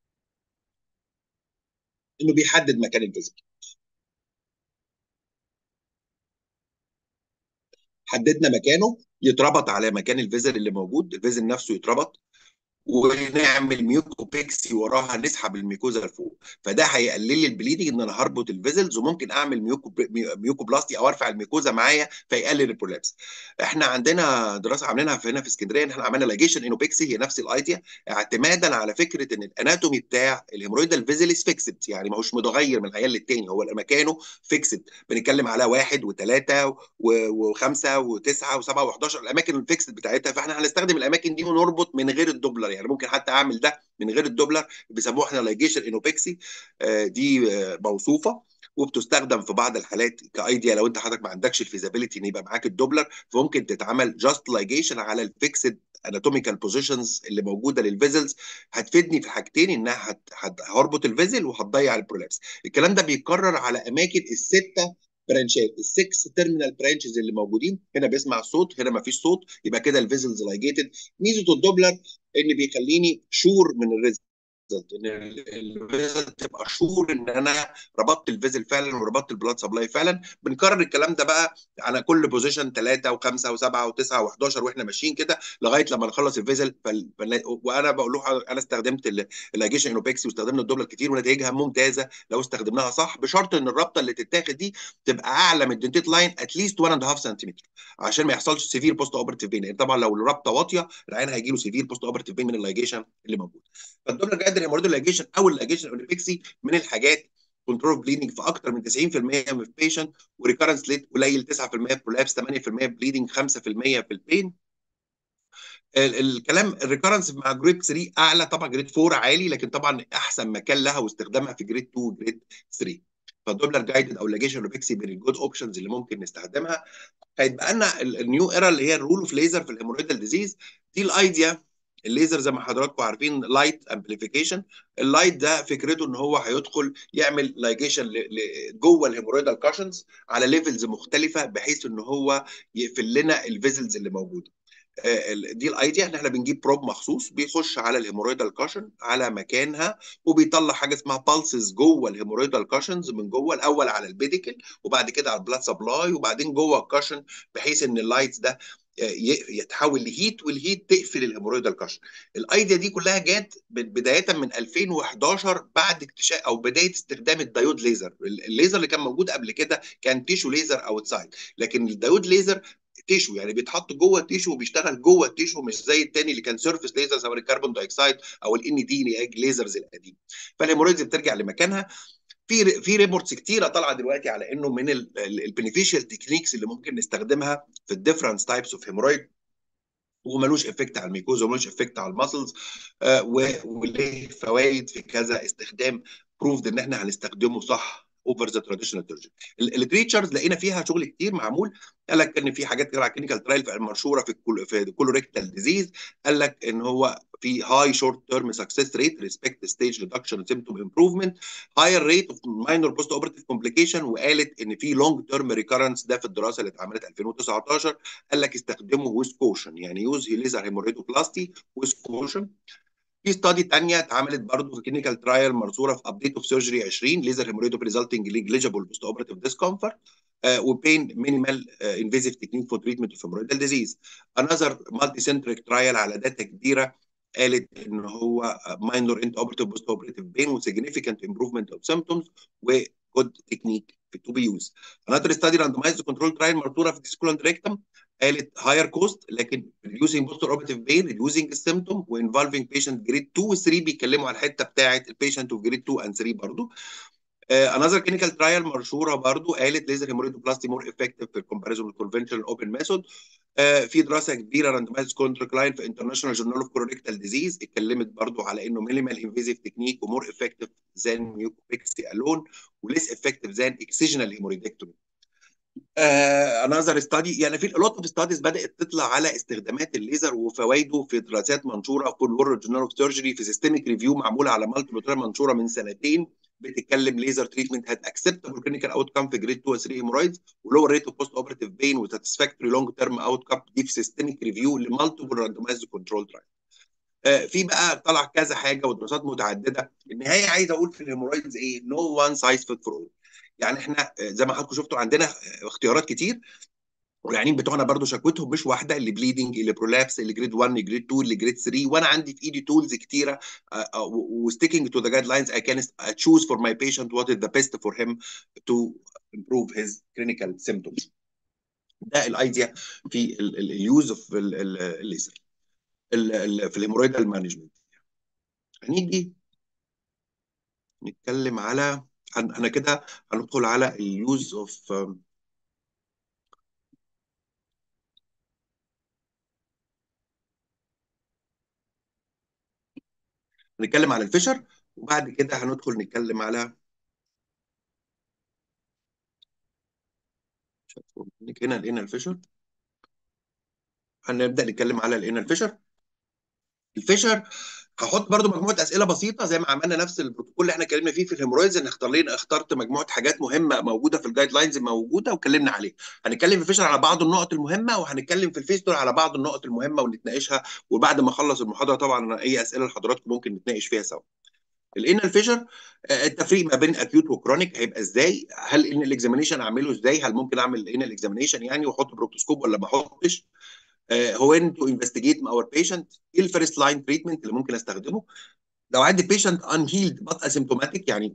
انه بيحدد مكان الجذر حددنا مكانه يتربط على مكان الفيزل اللي موجود الفيزل نفسه يتربط ونعمل ميوكوبيكسي وراها نسحب الميكوزا لفوق فده هيقلل لي البليدنج ان انا هربط الفيزلز وممكن اعمل ميوكو ميوكوبلاستي او ارفع الميكوزا معايا فيقلل البرولابس احنا عندنا دراسه عاملينها في هنا في اسكندريه ان احنا عملنا لاجيشن انوبيكسي هي نفس الايديا اعتمادا على فكره ان الاناتومي بتاع الهيمورويدال فيزلز فيكسد يعني ما هوش متغير من عيان للتاني هو مكانه فيكسد بنتكلم على واحد وثلاثه وخمسه وتسعه وسبعه و11 الاماكن الفيكسد بتاعتها فاحنا هنستخدم الاماكن دي ونربط من غير الدوبلر يعني ممكن حتى اعمل ده من غير الدوبلر بيسموها احنا لايجيشن انوبيكسي دي موصوفه وبتستخدم في بعض الحالات كايديا لو انت حضرتك ما عندكش الفيزابيلتي ان يبقى معاك الدوبلر فممكن تتعمل جاست لايجيشن على الفيكسد اناتوميكال بوزيشنز اللي موجوده للفيزلز هتفيدني في حاجتين انها هربط الفيزل وهتضيع البرولابس الكلام ده بيتكرر على اماكن السته برانشات السكس تيرمينال برانشز اللي موجودين هنا بيسمع صوت هنا ما فيش صوت يبقى كده الفيزلز لايجيتد ميزه الدوبلر ان بيخليني شور من الريزلت ان الفيزل تبقى شور ان انا ربطت الفيزل فعلا وربطت البلاد سبلاي فعلا بنكرر الكلام ده بقى على كل بوزيشن 3 و5 و7 و9 و11 واحنا ماشيين كده لغايه لما نخلص الفيزل فل... فل... وانا بقول له انا استخدمت اللاجيشن انوبكسي واستخدمنا الدوبلر كتير ونتائجها ممتازه لو استخدمناها صح بشرط ان الرابطه اللي تتاخد دي تبقى اعلى من الدنتيت لاين اتليست 1.5 سنتيمتر عشان ما يحصلش سيفير بوست اوبرتيف بين يعني طبعا لو الرابطه واطيه العين هيجي له سيفير بوست اوبرتيف بين من اللايجيشن اللي موجود فالدوبلر جايد الهيموريدال لايجيشن او اللايجيشن اونيبكسي من الحاجات كنترول بليدنج في اكتر من 90% من البيشنت وريكارنس ريت قليل 9% برولابس 8% بليدنج 5% في البين الكلام الريكارنس مع جريد 3 اعلى طبعا جريد 4 عالي لكن طبعا احسن مكان لها واستخدامها في جريد 2 وجريد 3 فالدوبلر جايدد او لاجيشن روبكسي من الجود اوبشنز اللي ممكن نستخدمها هيتبقى لنا النيو ايرا اللي هي الرول اوف ليزر في الهيمورويدال ديزيز دي الايديا الليزر زي ما حضراتكم عارفين لايت امبليفيكيشن اللايت ده فكرته ان هو هيدخل يعمل لايجيشن جوه الهيمورويدال كاشنز على ليفلز مختلفه بحيث ان هو يقفل لنا الفيزلز اللي موجوده دي الايديا ان احنا بنجيب بروب مخصوص بيخش على الهيمورويدال كاشن على مكانها وبيطلع حاجه اسمها بالسز جوه الهيمورويدال كاشنز من جوه الاول على البيديكل وبعد كده على البلاد سبلاي وبعدين جوه الكاشن بحيث ان اللايتس ده يتحول لهيت والهيت تقفل الهيمورويدال كاشن الايديا دي كلها جت بدايه من 2011 بعد اكتشاف او بدايه استخدام الدايود ليزر الليزر اللي كان موجود قبل كده كان تيشو ليزر اوتسايد لكن الدايود ليزر تيشو يعني بيتحط جوه التيشو وبيشتغل جوه التيشو مش زي التاني اللي كان سيرفيس ليزر زي الكربون دايوكسيد او الان دي ليزرز القديم فالهيمورويدز بترجع لمكانها في في ريبورتس كتيره طالعه دلوقتي على انه من البنفيشال تكنيكس اللي ممكن نستخدمها في الديفرنت تايبس اوف هيمورويد وملوش افكت على الميكوزا وملوش افكت على الماسلز آه وليه فوائد في كذا استخدام بروفد ان احنا هنستخدمه صح اوفر ذا تراديشنال سيرجري الليتريتشرز لقينا فيها شغل كتير معمول قال لك ان في حاجات كتير على كلينيكال ترايل مشهوره في الكل في كولوريكتال ديزيز قال لك ان هو في هاي شورت تيرم سكسس ريت ريسبكت ستيج ريدكشن سيمتوم امبروفمنت هاير ريت اوف ماينور بوست اوبرتيف كومبليكيشن وقالت ان في لونج تيرم ريكارنس ده في الدراسه اللي اتعملت 2019 قال لك استخدمه ويز كوشن يعني يوز ليزر هيموريدوبلاستي ويز كوشن في ستادي ثانيه اتعملت برضه في كلينيكال ترايل مرسوله في ابديت اوف سيرجري 20 ليزر هيموريدوب ريزلتنج نيجليجيبل بوست اوبرتيف ديسكمفورت وبين مينيمال انفيزيف تكنيك فور تريتمنت اوف هيموريدال ديزيز انذر مالتي سنتريك ترايل على داتا كبيره قالت ان هو ماينور انت اوبرتيف بوست اوبرتيف بين وسيجنيفيكانت امبروفمنت اوف سيمبتومز وجود تكنيك في تو بي يوز انذر ستادي راندمايزد كنترول ترايل مرسوله في ديسكولانت ريكتم قالت هاير كوست لكن reducing post operative pain reducing السيمتوم وانفولفينج بيشنت جريد 2 و 3 بيتكلموا على الحته بتاعه البيشنت اوف جريد 2 اند 3 برضه انذر كلينيكال ترايل مشهوره برضه قالت ليزر هيموريدوبلاستي مور افكتيف في الكومباريزون بالكونفنشنال اوبن ميثود في دراسه كبيره راندمايز كونتركلاين في انترناشونال جورنال اوف كورونيكتال ديزيز اتكلمت برضه على انه مينيمال انفيزيف تكنيك ومور افكتيف ذان ميوكوبيكسي الون وليس افكتيف ذان اكسجنال هيموريدكتومي انذر ستادي يعني في لوت اوف ستاديز بدات تطلع على استخدامات الليزر وفوائده في دراسات منشوره في الورد جورنال اوف سيرجري في سيستميك ريفيو معموله على مالتي بروتين منشوره من سنتين بتتكلم ليزر تريتمنت هاد اكسبتبل كلينيكال اوت كام في جريد 2 و 3 هيمورايدز ولور ريت اوف بوست اوبرتيف بين وساتسفاكتوري لونج تيرم اوت كام دي في سيستميك ريفيو لمالتيبل راندمايزد كنترول ترايل في بقى طلع كذا حاجه ودراسات متعدده النهايه عايز اقول في الهيمورايدز ايه نو وان سايز فيت فور اول يعني احنا زي ما حضراتكم شفتوا عندنا اختيارات كتير والعيانين بتوعنا برضو شكوتهم مش واحده اللي بليدنج اللي برولابس اللي جريد 1 اللي جريد 2 اللي جريد 3 وانا عندي في ايدي تولز كتيره وستيكينج تو ذا جايد لاينز اي كان تشوز فور ماي بيشنت وات از ذا بيست فور هيم تو امبروف هيز كلينيكال سيمبتومز ده الايديا في اليوز اوف الليزر في الهيمورويدال مانجمنت هنيجي نتكلم على انا كده هندخل على اليوز اوف نتكلم على الفشر وبعد كده هندخل نتكلم على هنا لقينا الفشر هنبدا نتكلم على لقينا الفشر الفشر هحط برضو مجموعه اسئله بسيطه زي ما عملنا نفس البروتوكول اللي احنا اتكلمنا فيه في الهيمورايدز ان اختار لنا اخترت مجموعه حاجات مهمه موجوده في الجايد لاينز موجوده واتكلمنا عليها هنتكلم في الفيشر على بعض النقط المهمه وهنتكلم في الفيستول على بعض النقط المهمه ونتناقشها وبعد ما اخلص المحاضره طبعا اي اسئله لحضراتكم ممكن نتناقش فيها سوا لقينا الفيشر التفريق ما بين اكيوت وكرونيك هيبقى ازاي هل ان الاكزامينيشن اعمله ازاي هل ممكن اعمل ان الاكزامينيشن يعني واحط بروكتوسكوب ولا ما احطش هو ان تو انفستيجيت اور بيشنت ايه الفيرست لاين تريتمنت اللي ممكن استخدمه لو عندي بيشنت ان هيلد بط اسيمتوماتيك يعني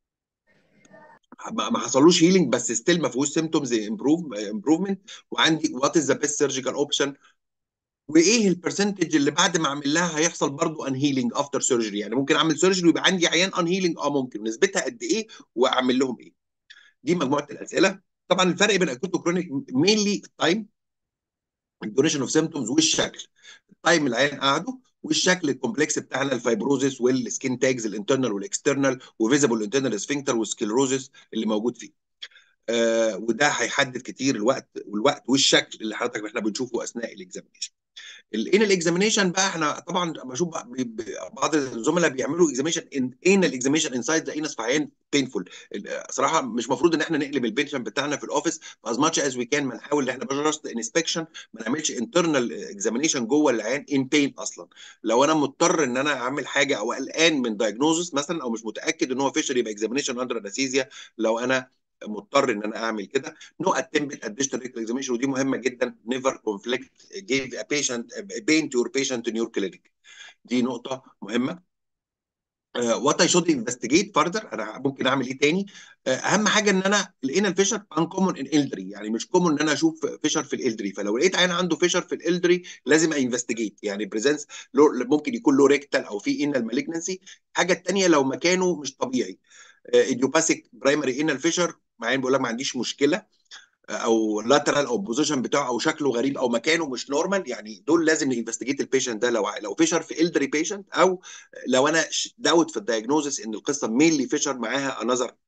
ما حصلوش هيلينج بس ستيل ما فيهوش سيمتومز امبروف امبروفمنت وعندي وات از ذا بيست سيرجيكال اوبشن وايه البرسنتج اللي بعد ما اعمل لها هيحصل برضو ان هيلينج افتر سيرجري يعني ممكن اعمل سيرجري ويبقى عندي عيان ان هيلينج اه ممكن نسبتها قد ايه واعمل لهم ايه دي مجموعه الاسئله طبعا الفرق بين اكوت وكرونيك مينلي التايم الدوريشن اوف سيمتومز والشكل التايم العيان قعده والشكل الكومبلكس بتاعنا الفايبروزيس والسكين تاجز الانترنال والاكسترنال وفيزبل انترنال سفنكتر والسكلروزيس اللي موجود فيه آه وده هيحدد كتير الوقت والوقت والشكل اللي حضرتك احنا بنشوفه اثناء الاكزامينشن الان الاكزامينشن بقى احنا طبعا بشوف بعض الزملاء بيعملوا اكزامينشن ان الاكزامينشن انسايد ذا انس في عيان بينفول صراحه مش المفروض ان احنا نقلب البيشنت بتاعنا في الاوفيس از ماتش از وي كان ما نحاول ان احنا جاست انسبكشن ما نعملش انترنال اكزامينشن جوه العيان ان بين اصلا لو انا مضطر ان انا اعمل حاجه او قلقان من دايجنوزس مثلا او مش متاكد ان هو فيشر يبقى اكزامينشن اندر انستيزيا لو انا مضطر ان انا اعمل كده نو اتمبت اديشنال ريكتال اكزامينشن ودي مهمه جدا نيفر كونفليكت جيف ا بيشنت بين تو يور بيشنت ان يور كلينيك دي نقطه مهمه وات اي شود انفستيجيت فاردر انا ممكن اعمل ايه تاني uh, اهم حاجه ان انا لقينا الفيشر ان كومون ان الدري يعني مش كومون ان انا اشوف فيشر في الالدري فلو لقيت عين عنده فيشر في الالدري لازم انفستيجيت يعني بريزنس ممكن يكون له ريكتال او في انال مالجنسي الحاجه الثانيه لو مكانه مش طبيعي ايديوباثيك برايمري انال فيشر معين بيقول لك ما عنديش مشكله او لاترال او بوزيشن بتاعه او شكله غريب او مكانه مش نورمال يعني دول لازم ننفستيجيت البيشنت ده لو لو فيشر في الدري بيشنت او لو انا داوت في الدايجنوزس ان القصه مينلي فيشر معاها انذر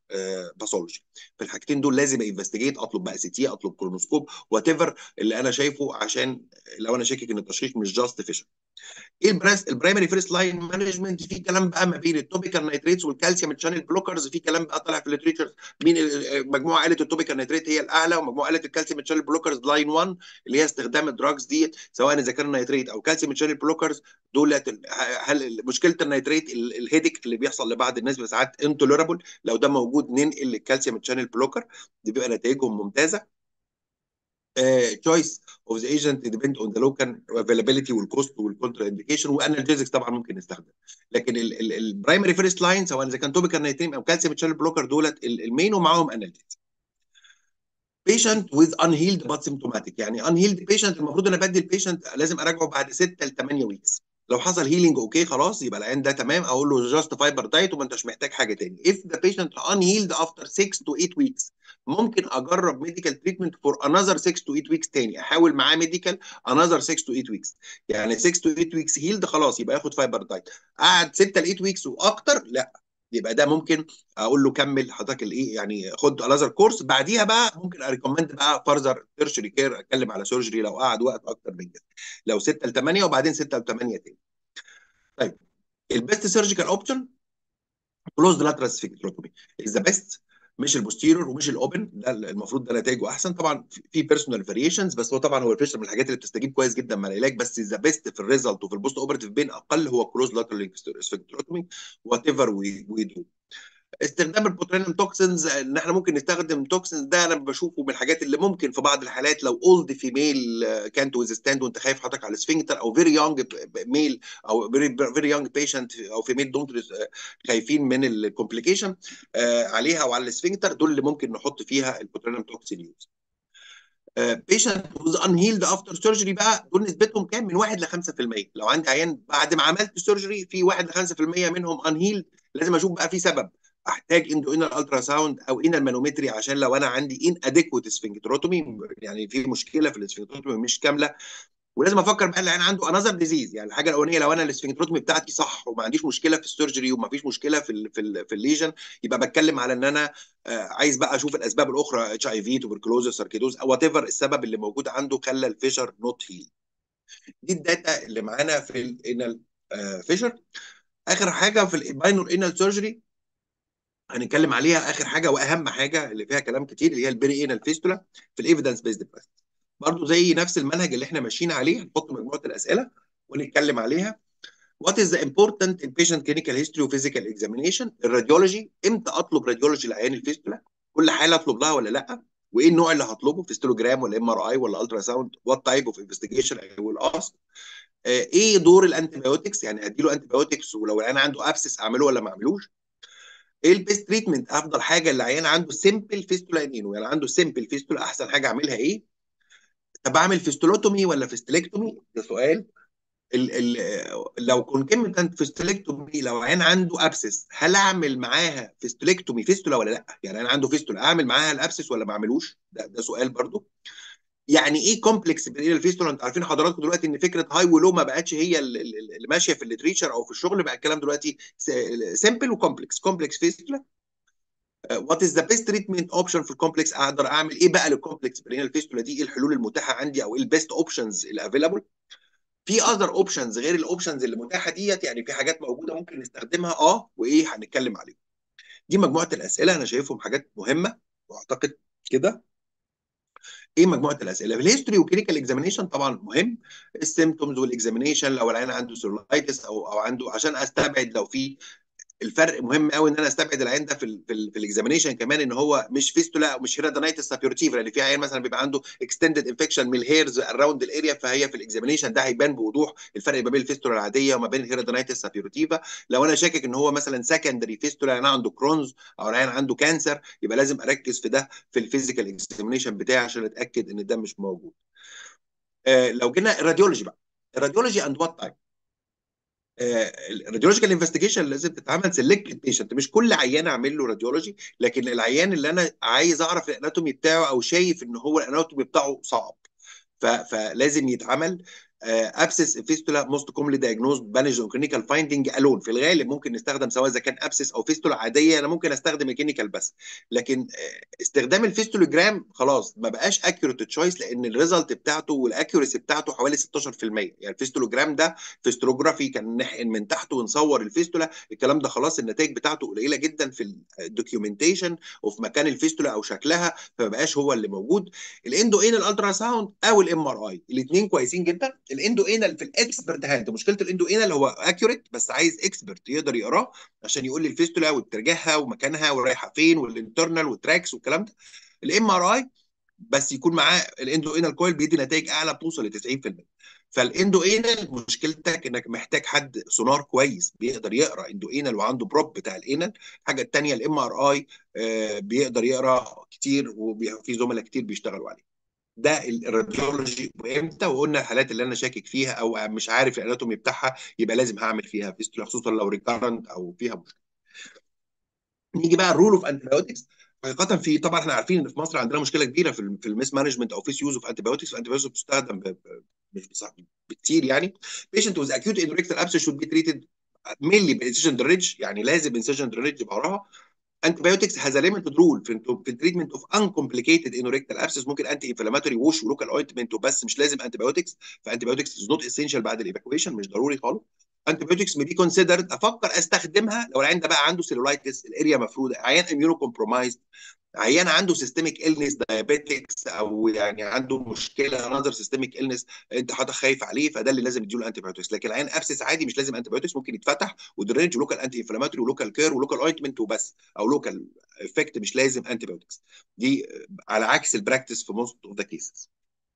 باثولوجي في الحاجتين دول لازم انفستيجيت اطلب بقى سي تي اطلب كولونوسكوب وات ايفر اللي انا شايفه عشان لو انا شاكك ان التشخيص مش جاست فيشن ايه البراس البرايمري فيرست لاين مانجمنت في كلام بقى ما بين التوبيكال نايتريتس والكالسيوم تشانل بلوكرز في كلام بقى طالع في الليتريتشر مين مجموعه قالت التوبيكال نايتريت هي الاعلى ومجموعه قالت الكالسيوم تشانل بلوكرز لاين 1 اللي هي استخدام الدراجز دي سواء اذا كان نايتريت او كالسيوم تشانل بلوكرز دول هل مشكله النايتريت الهيدك اللي بيحصل لبعض الناس ساعات انتوليرابل لو ده موجود ننقل للكالسيوم تشانل بلوكر دي بيبقى نتائجهم ممتازه تشويس اوف ذا ايجنت ديبند اون ذا لوكال افيلابيلتي والكوست والكونترا انديكيشن وانالجيزكس طبعا ممكن نستخدم لكن البرايمري فيرست لاين سواء اذا كان توبيكال نايتريم او كالسيوم تشانل بلوكر دولت المين ومعاهم انالجيزكس patient with unhealed but symptomatic يعني unhealed patient المفروض انا بدي البيشنت لازم اراجعه بعد 6 ل 8 ويكس لو حصل هيلينج اوكي خلاص يبقى العين ده تمام اقول له جاست فايبر دايت وما انتش محتاج حاجه تاني if the patient unhealed after 6 to 8 weeks ممكن اجرب ميديكال تريتمنت فور انذر 6 to 8 ويكس تاني احاول معاه ميديكال انذر 6 to 8 ويكس يعني 6 to 8 ويكس هيلد خلاص يبقى ياخد فايبر دايت قعد 6 ل 8 ويكس واكتر لا يبقى ده ممكن اقول له كمل حضرتك الايه يعني خد انذر كورس بعديها بقى ممكن اريكومند بقى فارذر تيرشري كير اتكلم على سيرجري لو قعد وقت اكتر من كده لو 6 ل 8 وبعدين 6 ل 8 تاني طيب البيست سيرجيكال اوبشن كلوزد لاترال سفنكتروتومي از ذا بيست مش البوستيرور ومش الاوبن ده المفروض ده نتائجه احسن طبعا في بيرسونال فاريشنز بس هو طبعا هو الفيشر من الحاجات اللي بتستجيب كويس جدا مع العلاج بس ذا بيست في الريزلت وفي البوست اوبرتيف بين اقل هو كلوز لاترال سفنكتروتومي وات ايفر وي دو استخدام البوترينم توكسنز ان احنا ممكن نستخدم توكسنز ده انا بشوفه من الحاجات اللي ممكن في بعض الحالات لو اولد فيميل كانت ويزستاند وانت خايف حضرتك على السفنكتر او فيري يونج ميل او فيري يونج بيشنت او فيميل دونت خايفين من الكومبليكيشن عليها وعلى السفنكتر دول اللي ممكن نحط فيها البوترينم توكسين يوز بيشنت وز انهيلد افتر سيرجري بقى دول نسبتهم كام من 1 ل 5% لو عندي عيان بعد ما عملت سيرجري في 1 ل 5% منهم انهيلد لازم اشوف بقى في سبب احتاج اندو انر الترا ساوند او انر مانومتري عشان لو انا عندي ان اديكوت سفنكتروتومي يعني في مشكله في السفنكتروتومي مش كامله ولازم افكر بقى العيان عنده انذر ديزيز يعني الحاجه الاولانيه لو انا السفنكتروتومي بتاعتي صح وما عنديش مشكله في السيرجري وما فيش مشكله في ال في ال في الليجن يبقى بتكلم على ان انا آه عايز بقى اشوف الاسباب الاخرى اتش اي في توبركلوزس ساركيدوز او وات ايفر السبب اللي موجود عنده خلى الفيشر نوت هيل دي الداتا اللي معانا في الانال آه فيشر اخر حاجه في الباينور انال سيرجري هنتكلم عليها اخر حاجه واهم حاجه اللي فيها كلام كتير اللي هي البري انال فيستولا في الايفيدنس بيزد براكتس برضه زي نفس المنهج اللي احنا ماشيين عليه هنحط مجموعه الاسئله ونتكلم عليها What is the important in patient clinical history و physical examination الراديولوجي امتى اطلب راديولوجي لعيان الفيستولا كل حاله اطلب لها ولا لا وايه النوع اللي هطلبه فيستولوجرام ولا ام ار اي ولا الترا ساوند وات تايب اوف انفستيجيشن اي ويل اسك ايه دور الانتيبيوتكس يعني هديله انتيبيوتكس ولو العيان عنده ابسس اعمله ولا ما اعملوش ايه البيست تريتمنت افضل حاجه اللي عيان عنده سيمبل فيستولا انينو يعني عنده سيمبل فيستولا احسن حاجه اعملها ايه طب اعمل فيستولوتومي ولا فيستلكتومي ده سؤال ال ال لو كونكمنت فيستولكتومي لو عيان عنده ابسس هل اعمل معاها فيستولكتومي فيستولا ولا لا يعني انا عنده فيستولا اعمل معاها الابسس ولا ما اعملوش ده ده سؤال برضو يعني ايه كومبلكس بين الفيستولا انتوا عارفين حضراتكم دلوقتي ان فكره هاي ولو ما بقتش هي اللي ماشيه في الليتريتشر او في الشغل بقى الكلام دلوقتي سيمبل وكومبلكس كومبلكس فيستولا وات از ذا بيست تريتمنت اوبشن في الكومبلكس اقدر اعمل ايه بقى للكومبلكس برين الفيستولا دي ايه الحلول المتاحه عندي او ايه البيست اوبشنز الافيلابل في اذر اوبشنز غير الاوبشنز اللي متاحه ديت يعني في حاجات موجوده ممكن نستخدمها اه وايه هنتكلم عليهم دي مجموعه الاسئله انا شايفهم حاجات مهمه واعتقد كده ايه مجموعه الاسئله في الهيستوري وكلينيكال اكزامينيشن طبعا مهم السيمتومز والاكزامينيشن لو العيان عنده سيرولايتس او او عنده عشان استبعد لو في الفرق مهم قوي ان انا استبعد العين ده في ال في, ال في الاكزامينيشن كمان ان هو مش فيستولا مش هيرادونايتس سابيورتيف لان في عيان مثلا بيبقى عنده اكستندد انفكشن من الهيرز اراوند الاريا فهي في الاكزامينيشن ده هيبان بوضوح الفرق ما بين الفيستولا العاديه وما بين الهيرادونايتس سابيورتيفا لو انا شاكك ان هو مثلا سكندري فيستولا انا عنده كرونز او العيان عنده كانسر يبقى لازم اركز في ده في الفيزيكال اكزامينيشن بتاعي عشان اتاكد ان ده مش موجود آه لو جينا الراديولوجي بقى الراديولوجي اند وات تايم الراديولوجيكال انفستيجيشن لازم تتعمل سيلكت بيشنت مش كل عيان اعمل له راديولوجي لكن العيان اللي انا عايز اعرف الاناتومي بتاعه او شايف ان هو الاناتومي بتاعه صعب فلازم يتعمل ابسس فيستولا موست كوملي دايجنوز مانج كلينيكال فايندنج الون في الغالب ممكن نستخدم سواء اذا كان ابسس او فيستولا عاديه انا ممكن استخدم الكلينيكال بس لكن استخدام الفيستولوجرام خلاص ما بقاش اكيوريت تشويس لان الريزلت بتاعته والاكيوريسي بتاعته حوالي 16% يعني الفيستولوجرام ده فيستولوجرافي كان نحقن من تحت ونصور الفيستولا الكلام ده خلاص النتائج بتاعته قليله جدا في الدوكيومنتيشن وفي مكان الفيستولا او شكلها فما بقاش هو اللي موجود الاندو انال الترا ساوند او الام ار اي الاثنين كويسين جدا الاندو انال في الاكسبرت هاند مشكله الاندو انال هو اكيوريت بس عايز اكسبرت يقدر يقراه عشان يقول لي الفيستولا واتجاهها ومكانها ورايحه فين والانترنال والتراكس والكلام ده الام ار اي بس يكون معاه الاندو انال كويل بيدي نتائج اعلى بتوصل ل 90% فالاندو انال مشكلتك انك محتاج حد سونار كويس بيقدر يقرا اندو انال وعنده بروب بتاع الانال الحاجه الثانيه الام ار اي بيقدر يقرا كتير وفي زملاء كتير بيشتغلوا عليه ده الراديولوجي وامتى وقلنا الحالات اللي انا شاكك فيها او مش عارف الاناتومي بتاعها يبقى لازم هعمل فيها فيستولا خصوصا لو ريكارنت او فيها مشكله نيجي بقى الرول اوف انتيبيوتكس حقيقه في طبعا احنا عارفين ان في مصر عندنا مشكله كبيره في في الميس مانجمنت او فيس يوز اوف انتيبيوتكس الانتيبيوتكس بتستخدم ب... مش بكتير يعني patient with acute endorectal abscess should be treated mainly بالانسيجن دريدج يعني لازم انسيجن دريدج يبقى وراها antibiotics has a limited rule في في التريتمنت اوف uncomplicated endorectal abscess ممكن انتي انفلاماتوري ووش ولوكال اوينتمنت وبس مش لازم antibiotics فانتيبيوتكس از نوت اسينشال بعد الايفاكويشن مش ضروري خالص antibiotics may be considered افكر استخدمها لو العيان ده بقى عنده سيلولايتس الاريا مفروده عيان اميونو كومبرومايزد عيان عنده سيستميك النس دايابيتكس او يعني عنده مشكله نظر سيستميك النس انت حضرتك خايف عليه فده اللي لازم يديله انتي بايوتكس لكن العيان ابسس عادي مش لازم انتي بايوتكس ممكن يتفتح ودرينج ولوكال انتي انفلاماتوري ولوكال كير ولوكال اوينتمنت وبس او لوكال افكت مش لازم انتي بايوتكس دي على عكس البراكتس في موست اوف ذا كيسز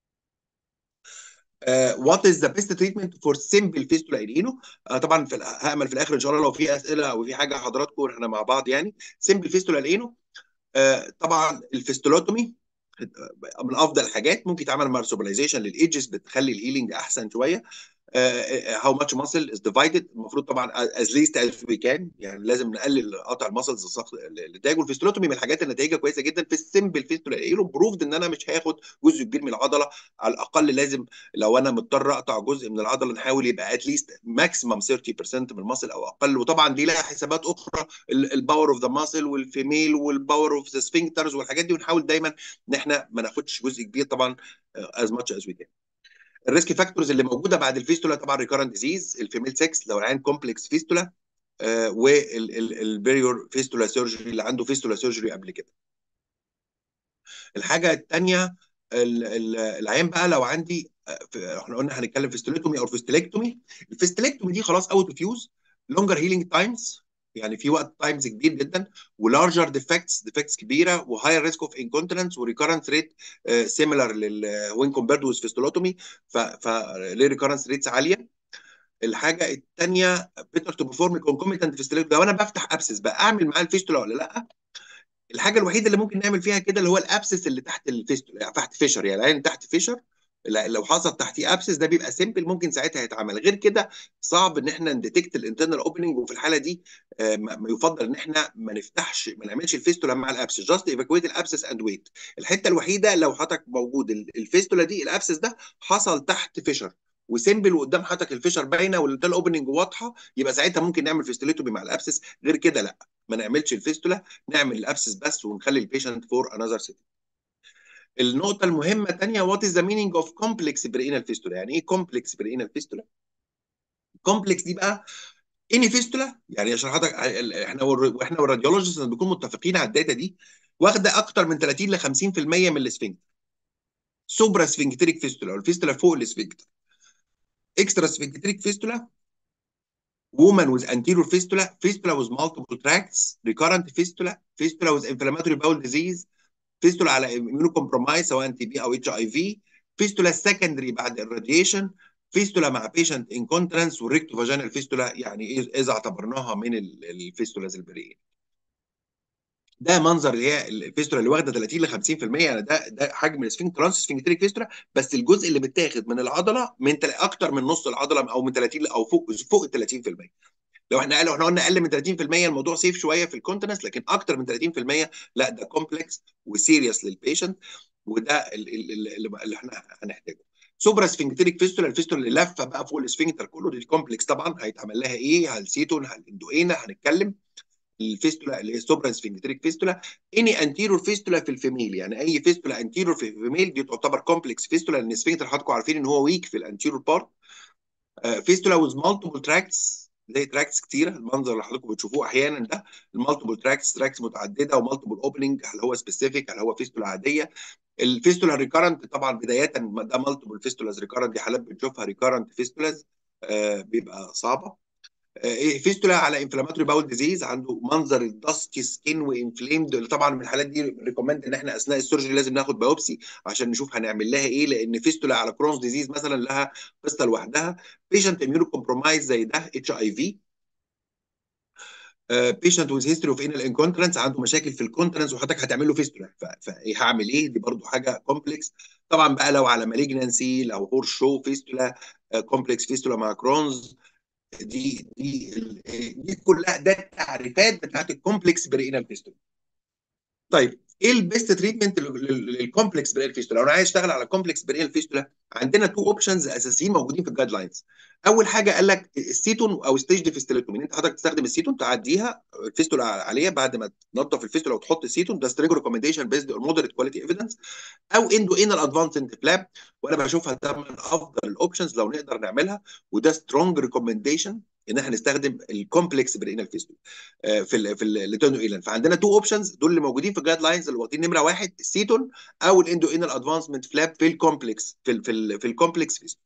وات از ذا بيست تريتمنت فور سمبل فيستولا انينو طبعا في هامل في الاخر ان شاء الله لو في اسئله او في حاجه حضراتكم احنا مع بعض يعني سمبل فيستولا انينو آه طبعا الفيستولوتومي من افضل الحاجات ممكن يتعمل مارسوبلايزيشن للايدجز بتخلي الهيلينج احسن شويه هاو ماتش ماسل از ديفايدد المفروض طبعا از ليست از وي كان يعني لازم نقلل قطع الماسلز النتائج والفيستولوتومي من الحاجات اللي نتائجها كويسه جدا في السمبل فيستولا ايرو بروفد ان انا مش هاخد جزء كبير من العضله على الاقل لازم لو انا مضطر اقطع جزء من العضله نحاول يبقى اتليست ماكسيمم 30% من الماسل او اقل وطبعا دي لها حسابات اخرى الباور اوف ذا ماسل والفيميل والباور اوف ذا سفنكترز والحاجات دي ونحاول دايما ان احنا ما ناخدش جزء كبير طبعا از ماتش از وي كان الريسك فاكتورز اللي موجوده بعد الفيستولا طبعا ريكارنت ديزيز الفيميل سكس لو العيان كومبلكس فيستولا آه والبريور فيستولا سيرجري اللي عنده فيستولا سيرجري قبل كده الحاجه الثانيه العيان بقى لو عندي احنا قلنا هنتكلم فيستوليكتومي او فيستلكتومي الفيستلكتومي دي خلاص اوت اوف يوز لونجر هيلينج تايمز يعني في وقت تايمز كبير جدا ولارجر ديفكتس ديفكتس كبيره وهاير ريسك اوف انكونتيننس وريكورنس ريت سيميلر لل وين كومبيرد وذ فيستولوتومي ف ليه ريكورنس ريتس عاليه الحاجه الثانيه بيتر تو بيرفورم كونكوميتنت فيستولوتومي لو انا بفتح ابسس بقى اعمل معاه الفيستولا ولا لا الحاجه الوحيده اللي ممكن نعمل فيها كده اللي هو الابسس اللي تحت الفيستولا يعني تحت فيشر يعني العين تحت فيشر لو حصل تحتيه ابسس ده بيبقى سيمبل ممكن ساعتها يتعمل غير كده صعب ان احنا نديتكت الانترنال اوبننج وفي الحاله دي ما يفضل ان احنا ما نفتحش ما نعملش الفيستولا مع الابسس جاست ايفاكويت الابسس اند ويت الحته الوحيده لو حضرتك موجود الفيستولا دي الابسس ده حصل تحت فيشر وسيمبل وقدام حضرتك الفيشر باينه والانترنال اوبننج واضحه يبقى ساعتها ممكن نعمل فيستوليتومي مع الابسس غير كده لا ما نعملش الفيستولا نعمل الابسس بس ونخلي البيشنت فور انذر سيتنج النقطة المهمة الثانية وات از ذا مينينج اوف كومبلكس برينال فيستولا يعني ايه كومبلكس برينال فيستولا؟ كومبلكس دي بقى اني فيستولا يعني عشان حضرتك احنا واحنا والراديولوجيست بنكون متفقين على الداتا دي واخده اكتر من 30 ل 50% من الاسفنكتر سوبرا سفنكتريك فيستولا والفيستولا فوق الاسفنكتر اكسترا سفنكتريك فيستولا woman with anterior fistula fistula with multiple tracts recurrent fistula fistula with inflammatory bowel disease فيستولا على اميونو كومبرومايز سواء تي بي او اتش اي في فيستولا سكندري بعد الراديشن فيستولا مع بيشنت انكونترنس والريكتو فاجينال فيستولا يعني اذا اعتبرناها من الفيستولاز البريه ده منظر اللي هي الفيستولا اللي واخده 30 ل 50% يعني ده ده حجم السفنك ترانس سفنكتريك فيستولا بس الجزء اللي متاخد من العضله من تل... اكتر من نص العضله او من 30 او فوق فوق ال 30% لو احنا لو احنا قلنا اقل من 30% الموضوع سيف شويه في الكونتنس لكن اكتر من 30% لا ده كومبلكس وسيريس للبيشنت وده اللي, اللي احنا هنحتاجه سوبرا سفنكتريك فيستولا الفيستولا اللي لفه بقى فوق الاسفنكتر كله دي كومبلكس طبعا هيتعمل لها ايه هل سيتون هل اندوينا هنتكلم الفيستولا اللي هي سوبرا سفنكتريك فيستولا اني انتيرور فيستولا في الفيميل يعني اي فيستولا انتيرور في الفيميل دي تعتبر كومبلكس فيستولا لان السفنكتر حضراتكم عارفين ان هو ويك في الانتيرور بارت فيستولا ويز مالتيبل تراكتس زي تراكس كتيره المنظر اللي حضراتكم بتشوفوه احيانا ده المالتيبل تراكس تراكس متعدده ومالتيبل اوبننج هل هو سبيسيفيك هل هو فيستولا عاديه الفيستولا ريكارنت طبعا بدايه ده مالتيبل فيستولاز ريكارنت دي حالات بنشوفها ريكارنت فيستولاز آه بيبقى صعبه آه فيستولا على انفلاماتوري باول ديزيز عنده منظر الدستي سكين وانفليمد طبعا من الحالات دي ريكومند ان احنا اثناء السيرجري لازم ناخد بايوبسي عشان نشوف هنعمل لها ايه لان فيستولا على كرونز ديزيز مثلا لها قصه لوحدها بيشنت اميونو كومبرومايز زي ده اتش اي في بيشنت ويز هيستوري اوف انال انكونترنس عنده مشاكل في الكونترنس وحضرتك هتعمل له فيستولا فهعمل ايه دي برضو حاجه كومبلكس طبعا بقى لو على مالجنسي لو هور شو فيستولا كومبلكس فيستولا مع كرونز دي دي دي كلها ده التعريفات بتاعت الكومبلكس برينال فيستولا طيب ايه البيست تريتمنت للكومبلكس برينال فيستولا لو انا عايز اشتغل على كومبلكس برينال فيستولا عندنا تو اوبشنز اساسيين موجودين في الجايد لاينز اول حاجه قال لك السيتون او ستيج ديفيستيلوتومي انت حضرتك تستخدم السيتون تعديها الفيستولا عليها بعد ما تنظف الفيستولا وتحط السيتون ده سترينج ريكومنديشن بيزد اون مودريت كواليتي ايفيدنس او اندو انال ادفانسنت فلاب وانا بشوفها ده من افضل الاوبشنز لو نقدر نعملها وده سترونج ريكومنديشن ان احنا نستخدم الكومبلكس برينال فيستول في ال في الليتونو ايلان فعندنا تو اوبشنز دول اللي موجودين في الجايد لاينز اللي واخدين نمره واحد السيتون او الاندو انال ادفانسمنت فلاب في الكومبلكس في ال في ال في الكومبلكس فيستول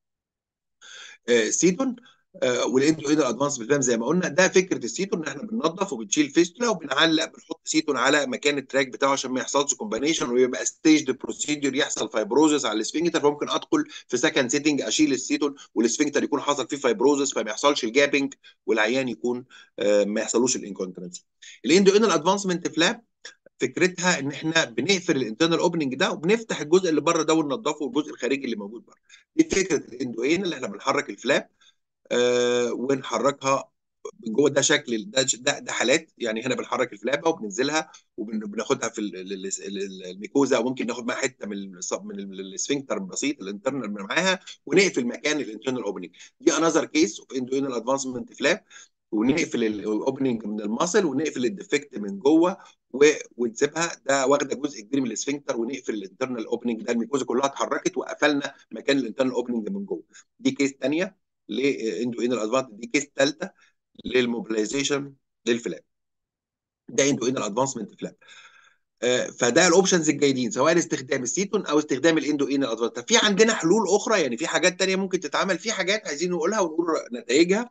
سيتون والاندو انال ادفانس بالفهم زي ما قلنا ده فكره السيتون ان احنا بننظف وبنشيل فيستولا وبنعلق بنحط سيتون على مكان التراك بتاعه عشان ما يحصلش كومبانيشن ويبقى ستيج بروسيدور يحصل فايبروزس على السفنكتر فممكن ادخل في سكند سيتنج اشيل السيتون والسفنكتر يكون حصل فيه فايبروزس فما يحصلش الجابنج والعيان يكون ما يحصلوش الانكونترنسي الاندو انال ادفانسمنت فلاب فكرتها ان احنا بنقفل الانترنال اوبننج ده وبنفتح الجزء اللي بره ده وننضفه والجزء الخارجي اللي موجود بره دي فكره الاندوين اللي احنا بنحرك الفلاب آه ونحركها من جوه ده شكل ده ده, ده حالات يعني هنا بنحرك الفلابه وبننزلها وبناخدها في الميكوزا او ممكن ناخد معاها حته من من السفنكتر البسيط الانترنال معاها ونقفل مكان الانترنال اوبننج دي انذر كيس اوف اندوينال ادفانسمنت فلاب ونقفل الاوبننج من الماسل ونقفل الديفكت من جوه ونسيبها ده واخده جزء كبير من السفنكتر ونقفل الانترنال اوبننج ده الميكوزا كلها اتحركت وقفلنا مكان الانترنال اوبننج من جوه دي كيس ثانيه لاندو انال ادفانس دي كيس ثالثه للموبيلايزيشن للفلاب ده اندو انال ادفانسمنت فلاب فده الاوبشنز الجيدين سواء استخدام السيتون او استخدام الاندو انال ادفانس في عندنا حلول اخرى يعني في حاجات تانية ممكن تتعمل في حاجات عايزين نقولها ونقول نتائجها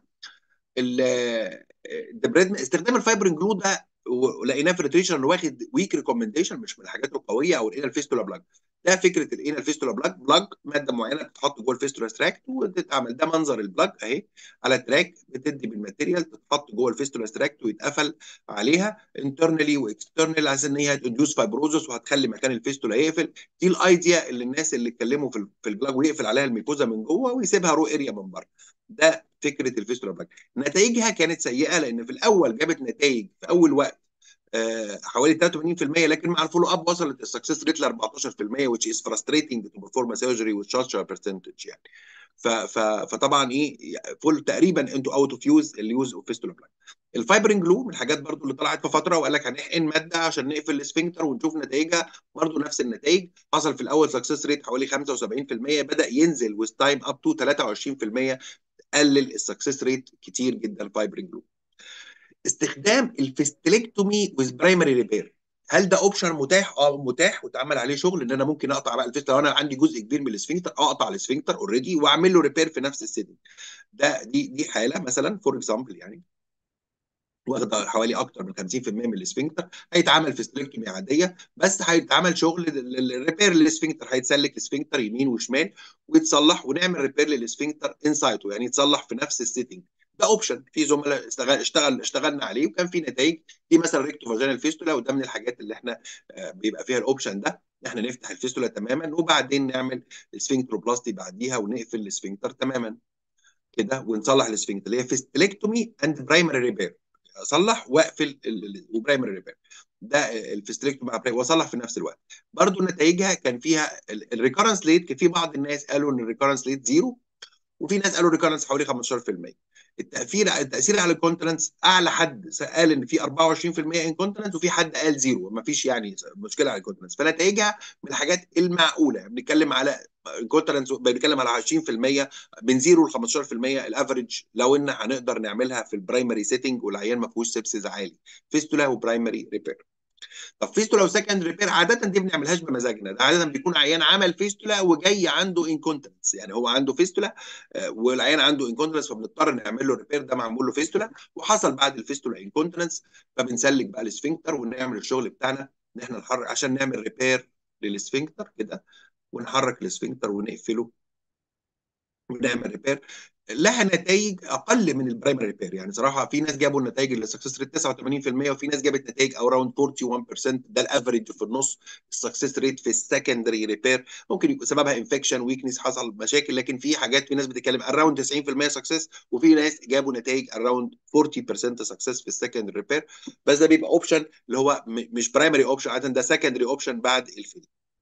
استخدام الفايبرين جلو ده ولقيناه في الريتريشن واخد ويك ريكومنديشن مش من الحاجات القويه او الانال فيستولا بلاج ده فكره الانال فيستولا بلاج بلاج ماده معينه بتتحط جوه الفيستولا ستراكت وتتعمل ده منظر البلاج اهي على تراك بتدي بالماتيريال تتحط جوه الفيستولا ستراكت ويتقفل عليها انترنالي واكسترنال عشان ان هي هتدوس فايبروزس وهتخلي مكان الفيستولا يقفل دي الايديا اللي الناس اللي اتكلموا في في البلاج ويقفل عليها الميكوزا من جوه ويسيبها رو اريا من بره ده فكره الفيستولا بلاج نتائجها كانت سيئه لان في الاول جابت نتائج في اول وقت آه حوالي 83% لكن مع الفولو اب وصلت السكسس ريت ل 14% which is frustrating to perform a surgery with such a percentage يعني ف ف فطبعا ايه فول تقريبا انتوا اوت اوف يوز اليوز اوف فيستولا بلاك الفايبرين جلو من الحاجات برضو اللي طلعت في فتره وقال لك هنحقن ماده عشان نقفل السفنكتر ونشوف نتائجها برضو نفس النتائج حصل في الاول سكسس ريت حوالي 75% بدا ينزل ويز تايم اب تو 23% قلل السكسس ريت كتير جدا فايبرين جلو استخدام الفيستلكتومي ويز برايمري ريبير هل ده اوبشن متاح؟ اه متاح واتعمل عليه شغل ان انا ممكن اقطع بقى الفيستر لو انا عندي جزء كبير من السفنكتر اقطع السفنكتر اوريدي واعمل له ريبير في نفس السيتنج. ده دي دي حاله مثلا فور اكزامبل يعني واخده حوالي اكتر من 50% من السفنكتر هيتعمل فيستلكتومي عاديه بس هيتعمل شغل الريبير للسفنكتر هيتسلك السفنكتر يمين وشمال ويتصلح ونعمل ريبير للسفنكتر انسايتو يعني يتصلح في نفس السيتنج ده اوبشن في زملاء اشتغل اشتغل اشتغلنا عليه وكان في نتائج دي مثلا ريكتو فاجينال فيستولا وده من الحاجات اللي احنا بيبقى فيها الاوبشن ده احنا نفتح الفيستولا تماما وبعدين نعمل السفنكتروبلاستي بعديها ونقفل السفنكتر تماما كده ونصلح السفنكتر اللي هي فيستلكتومي اند برايمري ريبير اصلح واقفل وبرايمري ريبير ده الفيستريكتومي مع واصلح في نفس الوقت برضو نتائجها كان فيها الريكورنس ليت كان في بعض الناس قالوا ان الريكورنس ليت زيرو وفي ناس قالوا ريكورنس حوالي 15% التاثير التاثير على الكونتنس اعلى حد قال ان في 24% انكونتنس وفي حد قال زيرو ما فيش يعني مشكله على الكونتنس فنتائجها من الحاجات المعقوله بنتكلم على الكونتنس بنتكلم على 20% من زيرو ل 15% الافريج لو ان هنقدر نعملها في البرايمري سيتنج والعيان ما فيهوش سيبسز عالي فيستولا وبرايمري ريبير طب فيستولا وسكند ريبير عاده دي ما بنعملهاش بمزاجنا ده عاده بيكون عيان عمل فيستولا وجاي عنده انكونتنس يعني هو عنده فيستولا والعيان عنده انكونتنس فبنضطر نعمل له ريبير ده معمول له فيستولا وحصل بعد الفيستولا انكونتنس فبنسلك بقى السفنكتر ونعمل الشغل بتاعنا ان احنا نحرك عشان نعمل ريبير للسفنكتر كده ونحرك السفنكتر ونقفله ونعمل ريبير لها نتائج اقل من البرايمري ريبير يعني صراحه في ناس جابوا النتائج اللي سكسس ريت 89% وفي ناس جابت نتائج اراوند 41% ده الافريج في النص السكسس ريت في السكندري ريبير ممكن يكون سببها انفكشن ويكنس حصل مشاكل لكن في حاجات في ناس بتتكلم اراوند 90% سكسس وفي ناس جابوا نتائج اراوند 40% سكسس في السكندري ريبير بس ده بيبقى اوبشن اللي هو مش برايمري اوبشن عاده ده سكندري اوبشن بعد الفيل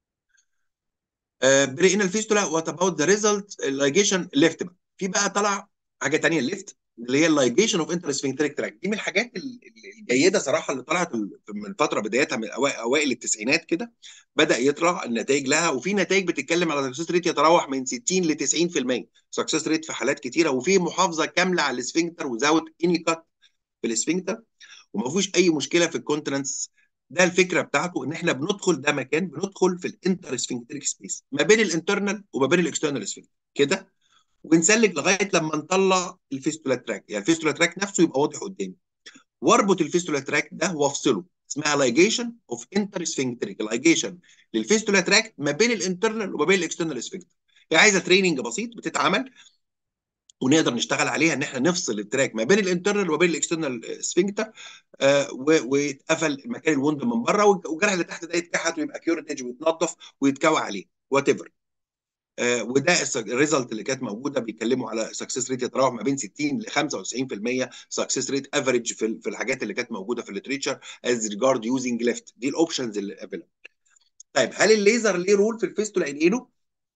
برينا الفيستولا وات اباوت ذا ريزلت اللايجيشن ليفت بقى في بقى طلع حاجه ثانيه الليفت اللي هي اللايجيشن اوف انترسفنكتريك تراك دي من الحاجات الجيده صراحه اللي طلعت من فتره بدايتها من اوائل التسعينات كده بدا يطلع النتائج لها وفي نتائج بتتكلم على سكسس ريت يتراوح من 60 ل 90% سكسس ريت في حالات كتيره وفي محافظه كامله على السفنكتر وزاوت اني كات في السفنكتر وما فيهوش اي مشكله في الكونتنس ده الفكره بتاعته ان احنا بندخل ده مكان بندخل في الانتر سفنكتريك سبيس ما بين الانترنال وما بين الاكسترنال سفنكتر كده ونسلك لغايه لما نطلع الفيستولا تراك يعني الفيستولا تراك نفسه يبقى واضح قدامي واربط الفيستولا تراك ده وافصله اسمها لايجيشن اوف انتر سفنكتريك لايجيشن للفيستولا تراك ما بين الانترنال وما بين الاكسترنال سفنكتر هي عايزه تريننج بسيط بتتعمل ونقدر نشتغل عليها ان احنا نفصل التراك ما بين الانترنال وما بين الاكسترنال سفنكتر آه ويتقفل مكان الوند من بره والجرح اللي تحت ده يتكحت ويبقى كيورتج ويتنظف ويتكوى عليه وات ايفر آه وده الريزلت اللي كانت موجوده بيتكلموا على سكسس ريت يتراوح ما بين 60 ل 95% سكسس ريت افريج في, في الحاجات اللي كانت موجوده في الليتريتشر از ريجارد يوزنج ليفت دي الاوبشنز اللي افيلبل طيب هل الليزر ليه رول في الفيستولا ان ايده؟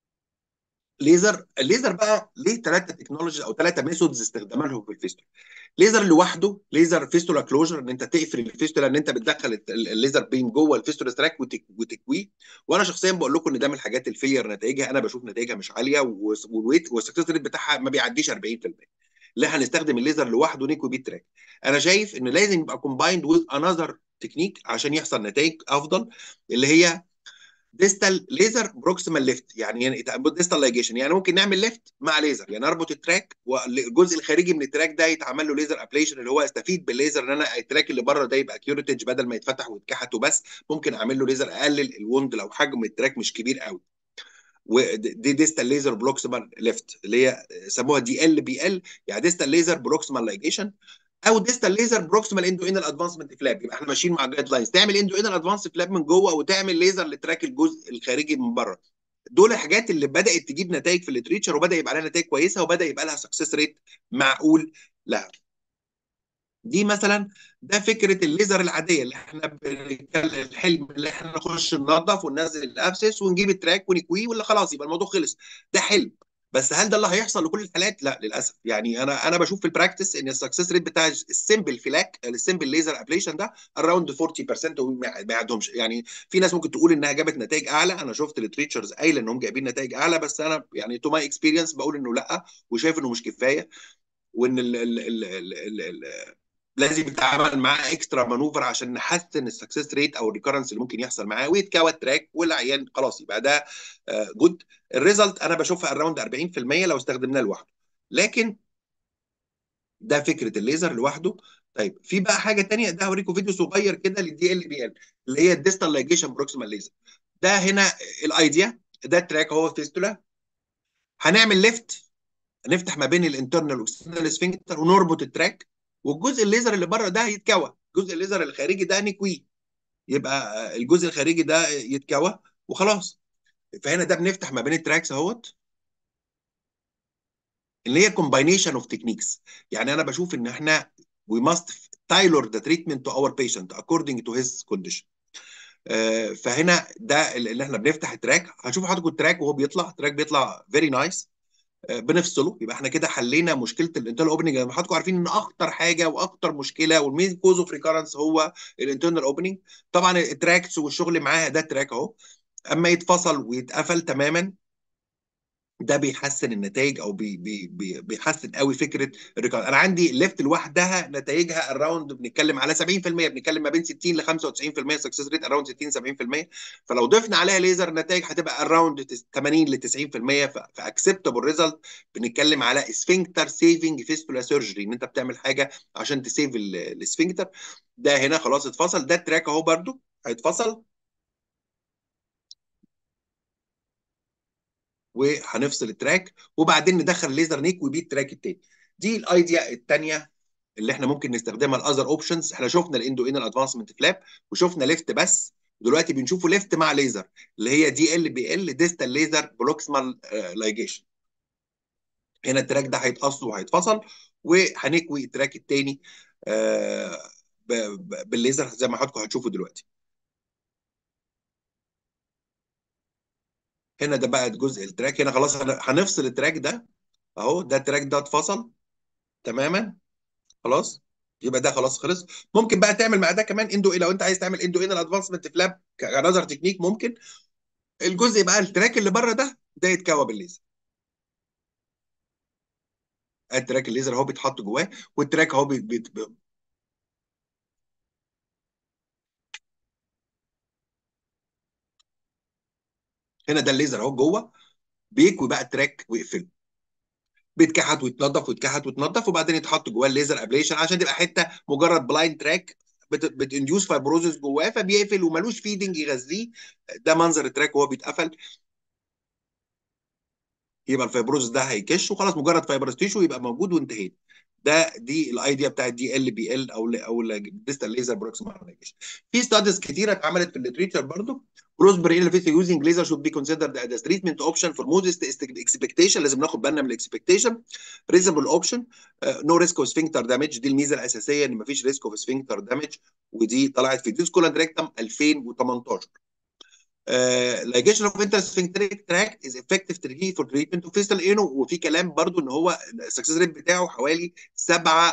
ليزر الليزر بقى ليه ثلاثه تكنولوجيز او ثلاثه ميثودز استخدامها لهم في الفيستولا ليزر لوحده ليزر فيستولا كلوجر ان انت تقفل الفيستولا ان انت بتدخل الليزر بين جوه الفيستولا تراك وتكويه وانا شخصيا بقول لكم ان ده من الحاجات الفيلير نتائجها انا بشوف نتائجها مش عاليه والويت والسكسس ريت بتاعها ما بيعديش 40% لا هنستخدم الليزر لوحده نكوي بيه التراك انا شايف ان لازم يبقى كومبايند وذ انذر تكنيك عشان يحصل نتائج افضل اللي هي ديستال ليزر بروكسيمال ليفت يعني ديستال لايجيشن يعني ممكن نعمل ليفت مع ليزر يعني اربط التراك والجزء الخارجي من التراك ده يتعمل له ليزر ابليشن اللي هو استفيد بالليزر ان انا التراك اللي بره ده يبقى كيورتج بدل ما يتفتح ويتكحت وبس ممكن اعمل له ليزر اقلل الوند لو حجم التراك مش كبير قوي ودي ديستال ليزر بروكسيمال ليفت اللي هي سموها دي ال بي ال يعني ديستال ليزر بروكسيمال لايجيشن او ديستال ليزر بروكسيمال اندو انال ادفانسمنت فلاب يبقى احنا ماشيين مع الجايد لاينز تعمل اندو انال ادفانس فلاب من جوه وتعمل ليزر لتراك الجزء الخارجي من بره دول الحاجات اللي بدات تجيب نتائج في الليتريتشر وبدا يبقى لها نتائج كويسه وبدا يبقى لها سكسس ريت معقول لها دي مثلا ده فكره الليزر العاديه اللي احنا الحلم اللي احنا نخش ننظف وننزل الابسس ونجيب التراك ونكويه ولا خلاص يبقى الموضوع خلص ده حلم بس هل ده اللي هيحصل لكل الحالات؟ لا للاسف يعني انا انا بشوف في البراكتس ان السكسس ريت بتاع السمبل فلاك السمبل ليزر ابليشن ده اراوند 40% وما يعدهمش يعني في ناس ممكن تقول انها جابت نتائج اعلى انا شفت التريتشرز قايله انهم جايبين نتائج اعلى بس انا يعني تو ماي اكسبيرينس بقول انه لا وشايف انه مش كفايه وان ال ال ال ال ال ال لازم يتعامل معاه اكسترا مانوفر عشان نحسن السكسس ريت او الريكرنس اللي ممكن يحصل معاه ويتكوى التراك والعيان خلاص يبقى ده جود الريزلت انا بشوفها اراوند 40% لو استخدمناه لوحده لكن ده فكره الليزر لوحده طيب في بقى حاجه ثانيه ده هوريكم فيديو صغير كده للدي ال بي ال اللي هي الديستال لايجيشن بروكسيمال ليزر ده هنا الايديا ده التراك هو فيستولا هنعمل ليفت نفتح ما بين الانترنال والاكسترنال سفنكتر ونربط التراك والجزء الليزر اللي بره ده هيتكوى الجزء الليزر الخارجي ده نكويه يبقى الجزء الخارجي ده يتكوى وخلاص فهنا ده بنفتح ما بين التراكس اهوت اللي هي كومباينيشن اوف تكنيكس يعني انا بشوف ان احنا we must tailor the treatment to our patient according to his condition آه، فهنا ده اللي احنا بنفتح التراك هنشوف حضرتك التراك وهو بيطلع التراك بيطلع فيري نايس بنفصله يبقى احنا كده حلينا مشكله الانترنال اوبننج لما حضراتكم عارفين ان اخطر حاجه واخطر مشكله والمين كوز اوف ريكارنس هو الانترنال اوبننج طبعا التراكس والشغل معاها ده تراك اهو اما يتفصل ويتقفل تماما ده بيحسن النتائج او بي بي بي بيحسن قوي فكره الريكارد انا عندي الليفت لوحدها نتائجها اراوند بنتكلم على 70% بنتكلم ما بين 60 ل 95% سكسس ريت اراوند 60 70% فلو ضفنا عليها ليزر النتائج هتبقى اراوند 80 ل 90% فاكسبتابل ريزلت بنتكلم على سفنكتر سيفنج فيستولا سيرجري ان انت بتعمل حاجه عشان تسيف السفنكتر ده هنا خلاص اتفصل ده التراك اهو برده هيتفصل وهنفصل التراك وبعدين ندخل الليزر نيك ويبيد التراك التاني دي الايديا الثانيه اللي احنا ممكن نستخدمها الاذر اوبشنز احنا شفنا الاندو انال ادفانسمنت فلاب وشفنا ليفت بس ودلوقتي بنشوفه ليفت مع ليزر اللي هي دي ال بي ال ديستال ليزر بروكسمال لايجيشن هنا التراك ده هيتقص وهيتفصل وهنكوي التراك التاني آه بالليزر زي ما حضراتكم هتشوفوا دلوقتي هنا ده بقى جزء التراك هنا خلاص هنفصل التراك ده اهو ده التراك ده اتفصل تماما خلاص يبقى ده خلاص خلص ممكن بقى تعمل مع ده كمان اندو لو انت عايز تعمل اندو ان الادفانسمنت فلاب كنظر تكنيك ممكن الجزء بقى التراك اللي بره ده ده يتكوى بالليزر التراك الليزر اهو بيتحط جواه والتراك اهو بي بي هنا ده الليزر اهو جوه بيكوي بقى التراك ويقفله بيتكحت ويتنضف ويتكحت ويتنضف وبعدين يتحط جواه الليزر ابليشن عشان تبقى حته مجرد بلايند تراك بتنديوس فايبروزس جواه فبيقفل وملوش فيدنج يغذيه ده منظر التراك وهو بيتقفل يبقى الفايبروزس ده هيكش وخلاص مجرد فايبرس تيشو يبقى موجود وانتهينا ده دي الايديا بتاعت دي ال بي ال او او ديستال ليزر بروكسيمال في ستاديز كتيره اتعملت في الليتريتشر برضه بروسبري انفيس يوزنج ليزر شود بي كونسيدرد از تريتمنت اوبشن فور مودست اكسبكتيشن لازم ناخد بالنا من الاكسبكتيشن ريزبل اوبشن نو ريسك اوف سفنكتر دامج دي الميزه الاساسيه ان مفيش ريسك اوف سفنكتر دامج ودي طلعت في ديسكول اند ريكتم 2018 لايجيشن اوف انترسفنكتريك تراك از افكتيف تريتمنت فور تريتمنت اوف فيستال انو وفي كلام برضو ان هو السكسس ريت بتاعه حوالي 87.5%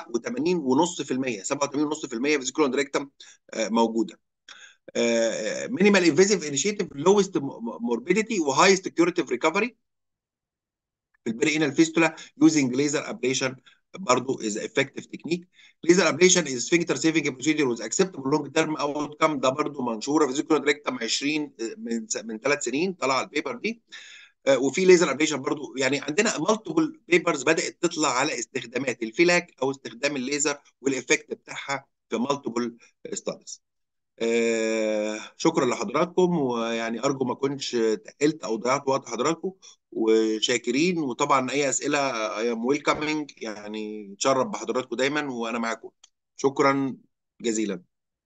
87.5% فيزيكول اند ريكتم موجوده مينيمال انفيزيف انيشيتيف لوست موربيديتي وهايست كيورتيف ريكفري في البري انال فيستولا يوزنج ليزر ابليشن برضه is effective technique. Laser ablation is sphincter saving procedure with acceptable long term outcome ده برضه منشوره في ذكر ريكتم 20 من من ثلاث سنين طلع البيبر دي uh, وفي ليزر ابليشن برضه يعني عندنا مالتيبل بيبرز بدات تطلع على استخدامات الفلاك او استخدام الليزر والافكت بتاعها في مالتيبل ستاديز. آه شكرا لحضراتكم ويعني ارجو ما اكونش تقلت او ضيعت وقت حضراتكم وشاكرين وطبعا اي اسئله اي ام ويلكمينج يعني اتشرف بحضراتكم دايما وانا معاكم شكرا جزيلا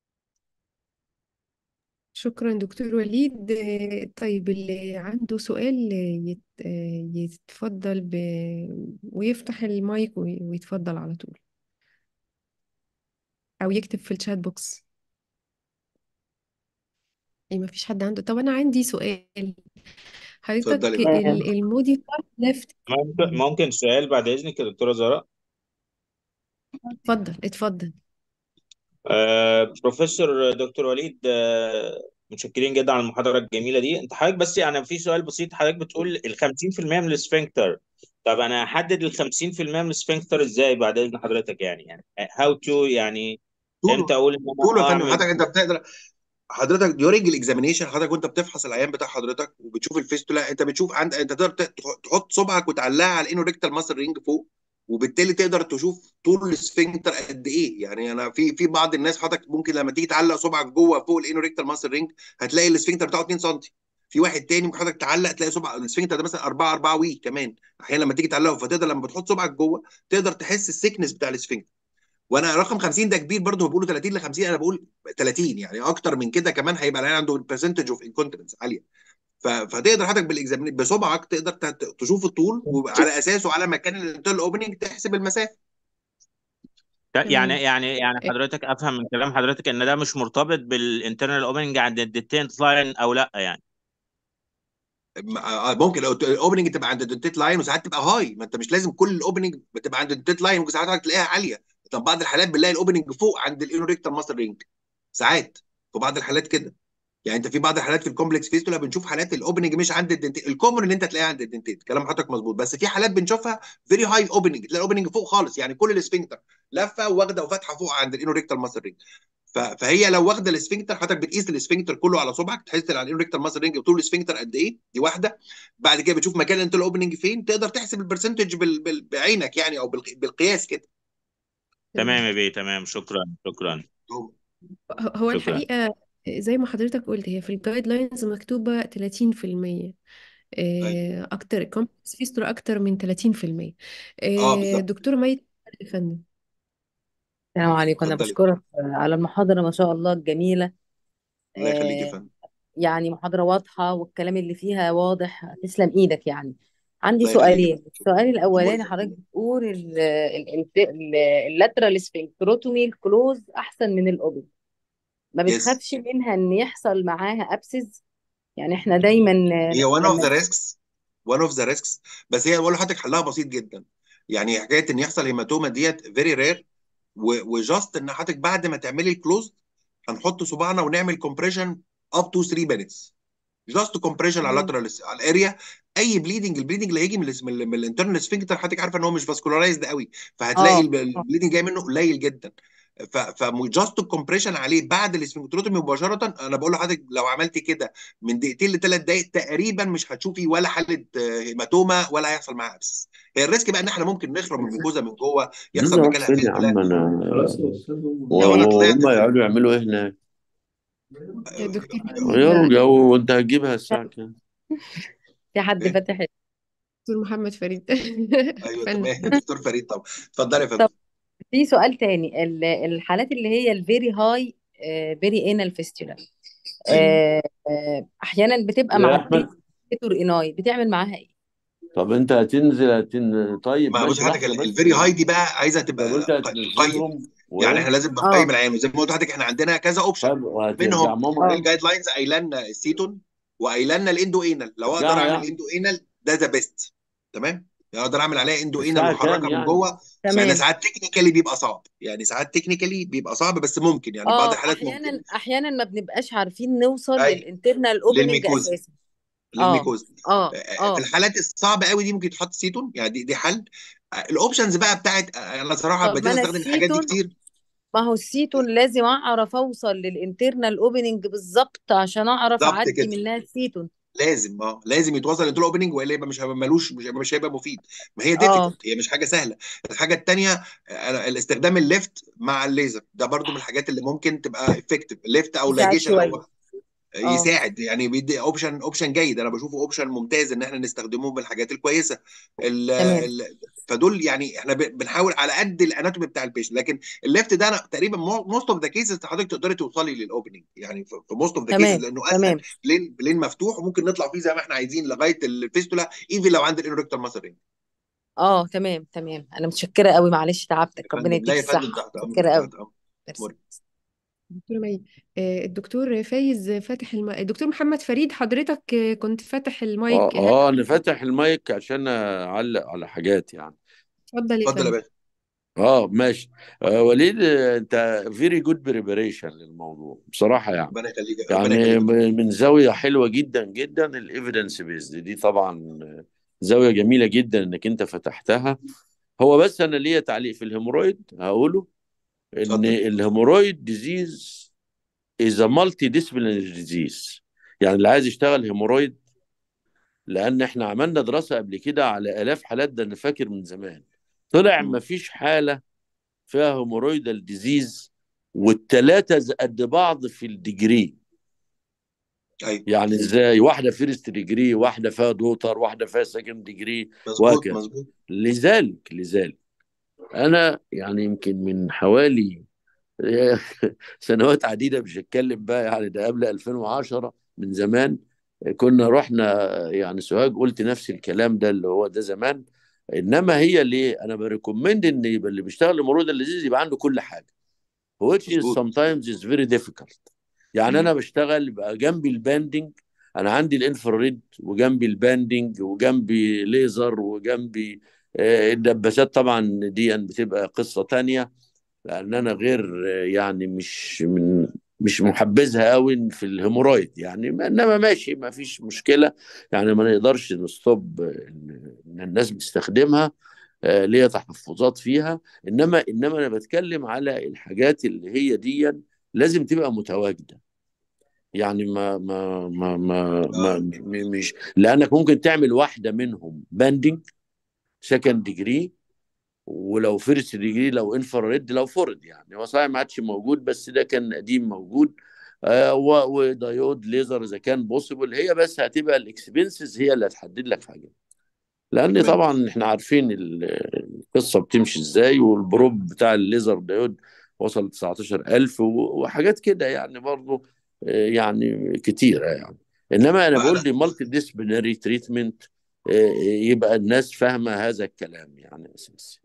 شكرا دكتور وليد طيب اللي عنده سؤال يت... يتفضل ب... ويفتح المايك ويتفضل على طول او يكتب في الشات بوكس اي ما فيش حد عنده طب انا عندي سؤال حضرتك اتفضلي ال- المودي ليفت ممكن ممكن سؤال بعد إذنك يا دكتورة زهراء اتفضل اتفضل آه، بروفيسور دكتور وليد آه، متشكرين جدا على المحاضرة الجميلة دي انت حضرتك بس يعني في سؤال بسيط حضرتك بتقول ال 50% من السفنكتر طب انا احدد ال 50% من السفنكتر ازاي بعد اذن حضرتك يعني يعني هاو تو يعني امتى طوله اقول ان انا طوله يا فندم اعمل حضرتك انت بتقدر حضرتك ديورنج الاكزامينيشن حضرتك وانت بتفحص العيان بتاع حضرتك وبتشوف الفيستولا انت بتشوف عند انت تقدر ت- تحط صبعك وتعلقها على الانو ريكتال ماسل رينج فوق وبالتالي تقدر تشوف طول السفنكتر قد ايه يعني انا في في بعض الناس حضرتك ممكن لما تيجي تعلق صبعك جوه فوق الانو ريكتال ماسل رينج هتلاقي السفنكتر بتاعه 2 سم في واحد تاني ممكن حضرتك تعلق تلاقي صبع السفنكتر ده مثلا 4 4 وي كمان احيانا لما تيجي تعلقه فتقدر لما بتحط صبعك جوه تقدر تحس السكنس بتاع السفنكتر وانا رقم 50 ده كبير برضه بيقولوا 30 ل 50 انا بقول 30 يعني اكتر من كده كمان هيبقى العيان عنده برسنتج اوف انكونتنس عاليه ف- فتقدر حضرتك بالاكزامين بصبعك تقدر ت- تشوف الطول وعلى اساسه على مكان الانترنال اوبننج تحسب المسافه يعني تمام يعني يعني إيه، حضرتك افهم من كلام حضرتك ان ده مش مرتبط بالانترنال اوبننج عند الديتنت لاين او لا يعني آه، ممكن الاوبننج تبقى عند الدنتيت لاين وساعات تبقى هاي ما انت مش لازم كل الاوبننج بتبقى عند الدنتيت لاين ممكن ساعات تلاقيها عاليه طب بعض الحالات بنلاقي الاوبننج فوق عند الانوريكتال ماسل رينج ساعات في بعض الحالات كده يعني انت في بعض الحالات في الكومبلكس فيستولا بنشوف حالات الاوبننج مش عند الدنتيت الكومن اللي انت تلاقيها عند الدنتيت كلام حضرتك مظبوط بس في حالات بنشوفها فيري هاي اوبننج تلاقي الاوبننج فوق خالص يعني كل الاسفنكتر لفه واخده وفاتحه فوق عند الانوريكتال ماسل رينج ف- فهي لو واخده الاسفنكتر حضرتك بتقيس الاسفنكتر كله على صبعك تحس على الانوريكتال ماسل رينج طول الاسفنكتر قد ايه دي واحده بعد كده بتشوف مكان الانترنال اوبننج فين تقدر تحسب البرسنتج بال... بال... بعينك يعني او بال... بالقياس كده تمام تمام يا بيه تمام شكرا شكرا هو هو شكرا الحقيقة زي ما حضرتك قلت هي في الجايد لاينز مكتوبة 30% ايوه إيه، أكتر كومبلكس فيستولا أكتر من 30% اه إيه، بالظبط دكتور ميت يا فندم السلام عليكم أنا اتفضلي بشكرك على المحاضرة ما شاء الله الجميلة الله يخليك يا آه، فندم يعني محاضرة واضحة والكلام اللي فيها واضح تسلم إيدك يعني عندي الله يخليك يا سؤالين فندم السؤال الأولاني أمورك حضرتك بتقول اللاترال سفنكتروتومي الكلوز أحسن من الأوبن ما يس بتخافش منها إن يحصل معاها أبسز يعني إحنا دايما هي one of لما the risks one of the risks بس هي بقول لحضرتك حلها بسيط جدا يعني حكايه ان يحصل هيماتوما ديت فيري رير وجاست ان حضرتك بعد ما تعملي الكلوز هنحط صباعنا ونعمل كومبريشن اب تو 3 minutes جاست كومبريشن على تمام اللاترال على الاريا اي بليدنج البليدنج اللي هيجي من ال من, ال من الانترنال سفنكتر حضرتك عارفه ان هو مش فاسكولارايزد قوي فهتلاقي آه ال- آه البليدنج جاي منه قليل جدا فجاست الكومبريشن عليه بعد الاسفنكتروتومي مباشره انا بقول لحضرتك لو عملت كده من دقيقتين لثلاث دقائق تقريبا مش هتشوفي ولا حاله آه، هيماتوما ولا هيحصل معاها ابسس هي الريسك بقى ان احنا ممكن نخرم الميكوزا من جوه يحصل نروح مكانها فين يا عم فيستولا انا لو انا طلعت وهم في يقعدوا يعملوا ايه هناك دكتور غيروا فريد جو وانت هتجيبها الساعة كام في حد إيه؟ فاتح دكتور محمد فريد ايوه فندم تمام دكتور فريد طبعا اتفضلي يا فندم طب في سؤال تاني ال- الحالات اللي هي الفيري هاي فيري انال فيستولا ايوه احيانا بتبقى يا مع احمد البيتور اناي بتعمل معاها ايه طب انت هتنزل هتن... طيب ما بص ماشي حضرتك لحظة بس الفيري هاي دي بقى عايزه طب تبقى انت ق- تقيم هتنزلهم يعني و احنا لازم نقيم اه العيان وزي ما قلت لحضرتك احنا عندنا كذا اوبشن طب وهترجع منهم ماما اه الجايد لاينز قايله لنا السيتون وقايله لنا الاندو انال لو اقدر رجعها اعمل يا اندو انال ده ذا بيست تمام لو اقدر اعمل عليها اندو انال الساعة كام واحركها من يعني جوه لان تمام ساعات تكنيكالي بيبقى صعب يعني ساعات تكنيكالي بيبقى صعب بس ممكن يعني في بعض اه الحالات ممكن احيانا احيانا ما بنبقاش عارفين نوصل اي للانترنال اوبننج للميكوزا اساسا اه للميكوزا اه آه، في اه الحالات الصعبه قوي دي ممكن يتحط سيتون يعني دي, دي حل آه، الاوبشنز بقى بتاعت آه، انا صراحه طب ما ابتديت انا استخدم الحاجات دي السيتون كتير ما هو السيتون لازم اعرف اوصل للانترنال اوبننج بالظبط عشان اعرف بالظبط اعدي كده منها السيتون لازم اه لازم يتوصل انترو اوبننج والا يبقى مش هيبقى ملوش مش هيبقى مش هيبقى مفيد ما هي اه ديفيكولت هي مش حاجه سهله الحاجه الثانيه الاستخدام الليفت مع الليزر ده برضو من الحاجات اللي ممكن تبقى افكتيف الليفت او يساعد لايجيشن شويه او اه يساعد يعني بيدي اوبشن اوبشن جيد انا بشوفه اوبشن ممتاز ان احنا نستخدمه بالحاجات الكويسه ال تمام ال فدول يعني احنا ب- بنحاول على قد الاناتومي بتاع البيشنت لكن الليفت ده أنا تقريبا موست اوف ذا كيسز حضرتك تقدري توصلي للاوبننج يعني في موست اوف ذا كيسز تمام لانه اسهل تمام بلين بلين مفتوح وممكن نطلع فيه زي ما احنا عايزين لغايه الفيستولا ايفن لو عند الانوركتال ماسل رينج اه تمام تمام انا متشكره قوي معلش يا تعبتك ربنا فندم لا يديك يا فندم الصحه تحت امرك متشكره قوي تحت امرك ميرسي أمورك. دكتور مي آه، الدكتور فايز فاتح الم... الدكتور محمد فريد حضرتك آه، كنت فاتح اه المايك هل اه انا فاتح المايك عشان اعلق على حاجات يعني اتفضل يا اتفضل يا فندم باشا اه ماشي آه وليد آه، انت فيري جود بريبريشن للموضوع بصراحة يعني ربنا يخليك ربنا يعني يخليك م- من زاوية حلوة جدا جدا الايفيدنس بيزد دي طبعا زاوية جميلة جدا انك انت فتحتها هو بس انا ليا تعليق في الهيمورويد هقوله ان اتفضل الهيمورويد ديزيز is a multidisciplinary disease يعني اللي عايز يشتغل هيمورويد لان احنا عملنا دراسة قبل كده على الاف حالات ده انا فاكر من زمان طلع مم. ما فيش حالة فيها هيمورويدال ديزيز والتلاتة ز- قد بعض في الديجري ايوه يعني ازاي واحدة فيرست ديجري واحدة فيها دوتر واحدة فيها سكند ديجري مظبوط وهكذا مظبوط لذلك لذلك انا يعني يمكن من حوالي سنوات عديدة مش هتكلم بقى يعني ده قبل 2010 من زمان كنا رحنا يعني سوهاج قلت نفس الكلام ده اللي هو ده زمان انما هي ليه انا بريكومند ان يبقى اللي بيشتغل المرود اللذيذ يبقى عنده كل حاجه which is مظبوط sometimes is very difficult يعني انا بشتغل يبقى جنبي الباندنج انا عندي الانفراريد وجنبي الباندنج وجنبي ليزر وجنبي آه، الدباسات طبعا دي بتبقى قصة تانية لان انا غير آه، يعني مش من مش محبذها قوي في الهيمورايد يعني انما ماشي ما فيش مشكلة يعني ما نقدرش نستوب ان إن الناس بتستخدمها آه، ليها تحفظات فيها انما انما انا بتكلم على الحاجات اللي هي دي لازم تبقى متواجدة يعني ما ما ما ما, ما اه م- مش لانك ممكن تعمل واحده منهم باندنج سكند ديجري ولو فيرست ديجري لو انفراريد لو فورد يعني هو صحيح ما عادش موجود بس ده كان قديم موجود آه و- وديود ليزر اذا كان بوسيبل هي بس هتبقى الاكسبنسز هي اللي هتحدد لك حاجه لان تمام طبعا احنا عارفين ال- القصه بتمشي ازاي والبروب بتاع الليزر ديود وصل 19000 و- وحاجات كده يعني برضه آه، يعني كتيره يعني انما انا بقول فانا دي مالتي ديسبلينري تريتمنت يبقى الناس فاهمه هذا الكلام يعني اساسي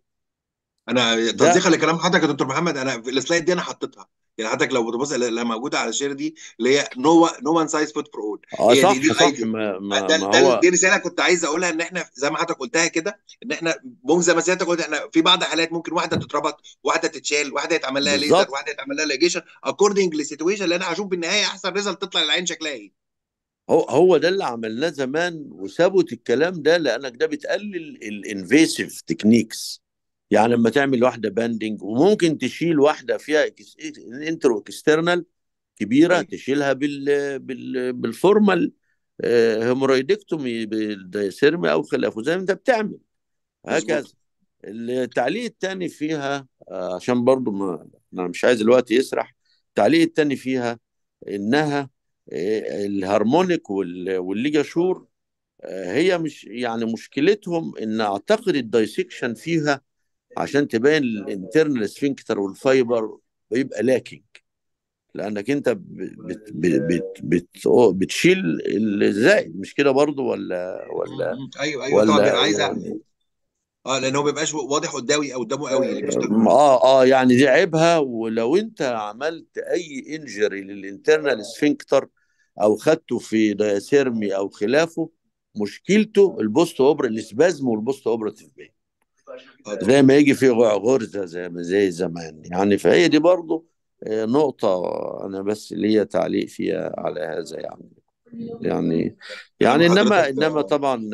انا ده تصديقا لكلام حضرتك يا دكتور محمد انا في السلايد دي انا حطيتها يعني حضرتك لو بتبص اللي موجوده على الشير دي اللي هي نو نو وان سايز فوت فور اول اه هي دي دي صح صح الايديا ما ما ده ما ده هو دي رساله كنت عايز اقولها ان احنا زي ما حضرتك قلتها كده ان احنا ممكن زي ما سيادتك قلت احنا في بعض الحالات ممكن واحده تتربط واحده تتشال واحده يتعمل لها ليزر بالظبط واحده يتعمل لها ليجيشن اكوردنج للسيتويشن اللي انا هشوف بالنهايه احسن ريزلت تطلع للعين شكلها ايه هو هو ده اللي عملناه زمان وثبت الكلام ده لانك ده بتقلل الانفيسيف تكنيكس يعني لما تعمل واحده باندنج وممكن تشيل واحده فيها انترو اكسترنال كبيره ايوه تشيلها بال بال بالفورمال آه، هيمورايدكتومي بالدايسيرمي او خلافه زي ما انت بتعمل هكذا مظبوط التعليق الثاني فيها آه، عشان برضو ما انا مش عايز الوقت يسرح التعليق الثاني فيها انها آه، الهارمونيك وال- والليجاشور آه، هي مش يعني مشكلتهم ان اعتقد الدايسكشن فيها عشان تبين الانترنال سفنكتر والفايبر بيبقى لاكينج لانك انت بت بت بت بت بتشيل الزائد مش كده برضو ولا ولا م- م. ايوه ايوه طبعا ولا بيبقى عايز يعني اه لان هو ما بيبقاش واضح قدامي او قدامه قوي اللي بيشتغل اه اه يعني دي عيبها ولو انت عملت اي انجري للانترنال سفنكتر او خدته في دايسيرمي او خلافه مشكلته البوست اوبر الاسبازم والبوست اوبراتيف بين اه زي طبعا ما يجي في غرزه زي ما زي زمان يعني فهي دي برضو آه، نقطه انا بس ليا تعليق فيها على هذا يعني يعني كلام يعني انما حضرتك انما آه، طبعا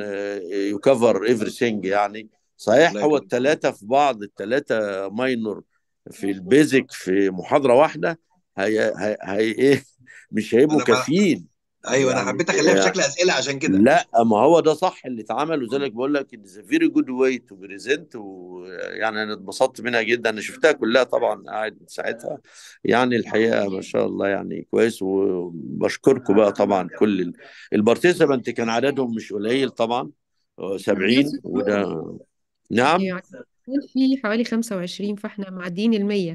يكفر ايفريثينج يعني صحيح الله هو يخليك الثلاثه في بعض الثلاثه ماينور في البيزك في محاضره واحده هي هي, هي ايه مش هيبقوا انا ما كافيين ايوه انا يعني حبيت اخليها في شكل اسئله عشان كده لا ما هو ده صح اللي اتعمل وذلك بقول لك اتس فيري جود واي تو بريزنت ويعني انا اتبسطت منها جدا انا شفتها كلها طبعا قاعد ساعتها يعني الحقيقه ما شاء الله يعني كويس وبشكركم بقى طبعا كل البارتيسيبانت كان عددهم مش قليل طبعا آه، 70 وده نعم يعني في حوالي 25 فاحنا معديين المية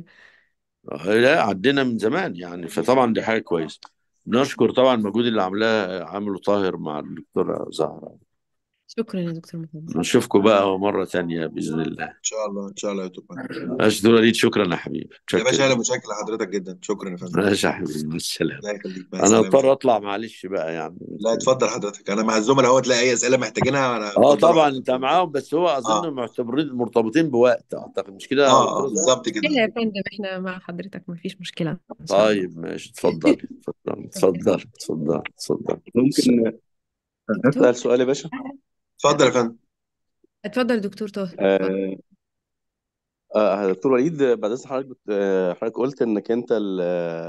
آه، لا عدينا من زمان يعني فطبعا دي حاجه كويسه نشكر طبعا المجهود اللي عاملاه عامله طاهر مع الدكتوره زهره شكرا يا دكتور محمد نشوفكم بقى مرة تانية بإذن الله ان شاء الله ان شاء الله يا دكتور محمد. ماشي وليد شكرا يا حبيبي يا باشا شكرا انا متشكر لحضرتك جدا شكرا يا فندم ماشي يا حبيبي مع السلامة الله يخليك مع أنا السلامه اضطر أطلع معلش بقى يعني لا اتفضل حضرتك انا مع الزملاء اهو تلاقي اي اسئله محتاجينها انا اه اتفضلوا طبعا حضرتك انت معاهم بس هو اظن اه معتبرين مرتبطين بوقت اعتقد مش كده يا اه اه دكتور زهر؟ بالظبط كده مشكلة يا فندم احنا مع حضرتك مفيش مشكلة ان شاء الله طيب ماشي اتفضلي اتفضلي اتفضلي اتفضلي اتفضلي ممكن دكتور أسأل سؤال يا باشا؟ اتفضل يا فندم اتفضل دكتور طاهر اتفضل آه آه، دكتور وليد بعد إذن حضرتك بت- آه، حضرتك قلت إنك أنت ال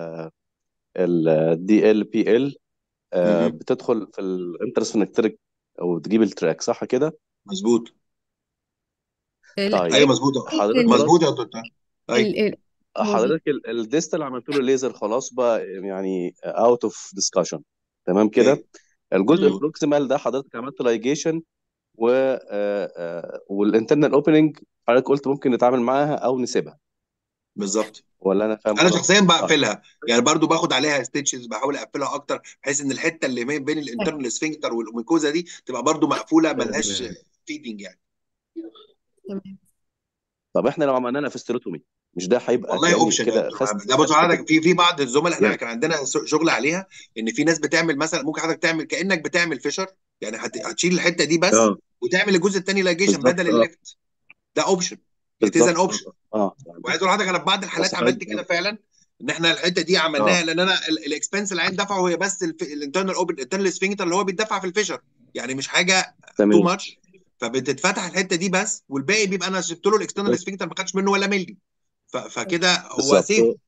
ال دي ال بي ال مهم. بتدخل في الانترسونكتريك أو تجيب التراك صح كده؟ مظبوط ال طيب ايوه مظبوط حضرتك ال خلاص مظبوط يا دكتور ايوه ال ال هو بي حضرتك ال- الديستال عملت له ليزر خلاص بقى يعني اوت اوف ديسكشن تمام كده اوكي الجزء مم. مظبوط البروكسيمال ده حضرتك عملت لايجيشن و آه، آه، والانترنال اوبننج حضرتك قلت ممكن نتعامل معاها او نسيبها بالظبط ولا انا فاهم انا غلط؟ شخصيا طيب بقفلها يعني برضو باخد عليها ستيتشز بحاول اقفلها اكتر بحيث ان الحته اللي بين بين الانترنال سفنكتر والاوميكوزا دي تبقى برضو مقفوله ملهاش فيدنج يعني تمام طب احنا لو عملنا لها فيستروتومي مش ده هيبقى والله كاني اوبشن يا كده دكتور خست محمد ده بص حضرتك في في بعض الزملاء احنا يعني كان عندنا شغل عليها ان في ناس بتعمل مثلا ممكن حضرتك تعمل كانك بتعمل فيشر يعني هت- هتشيل الحته دي بس اه وتعمل الجزء الثاني لايجيشن بالظبط بدل اه الليفت ده اوبشن اتز ان بالظبط اوبشن اه وعايز اقول لحضرتك انا في بعض الحالات بس عملت حضرتك كده فعلا ان احنا الحته دي اه عملناها لان انا الاكسبنس اللي عين دفعه هي بس الانترنال اوبن الانترنال سفنكتر اللي هو بيتدفع في الفيشر يعني مش حاجه تو تمام ماتش فبتتفتح الحته دي بس والباقي بيبقى انا سبت له الاكسترنال بس سفنكتر ما خدش منه ولا ملي ف- فكده هو بالظبط سيف هو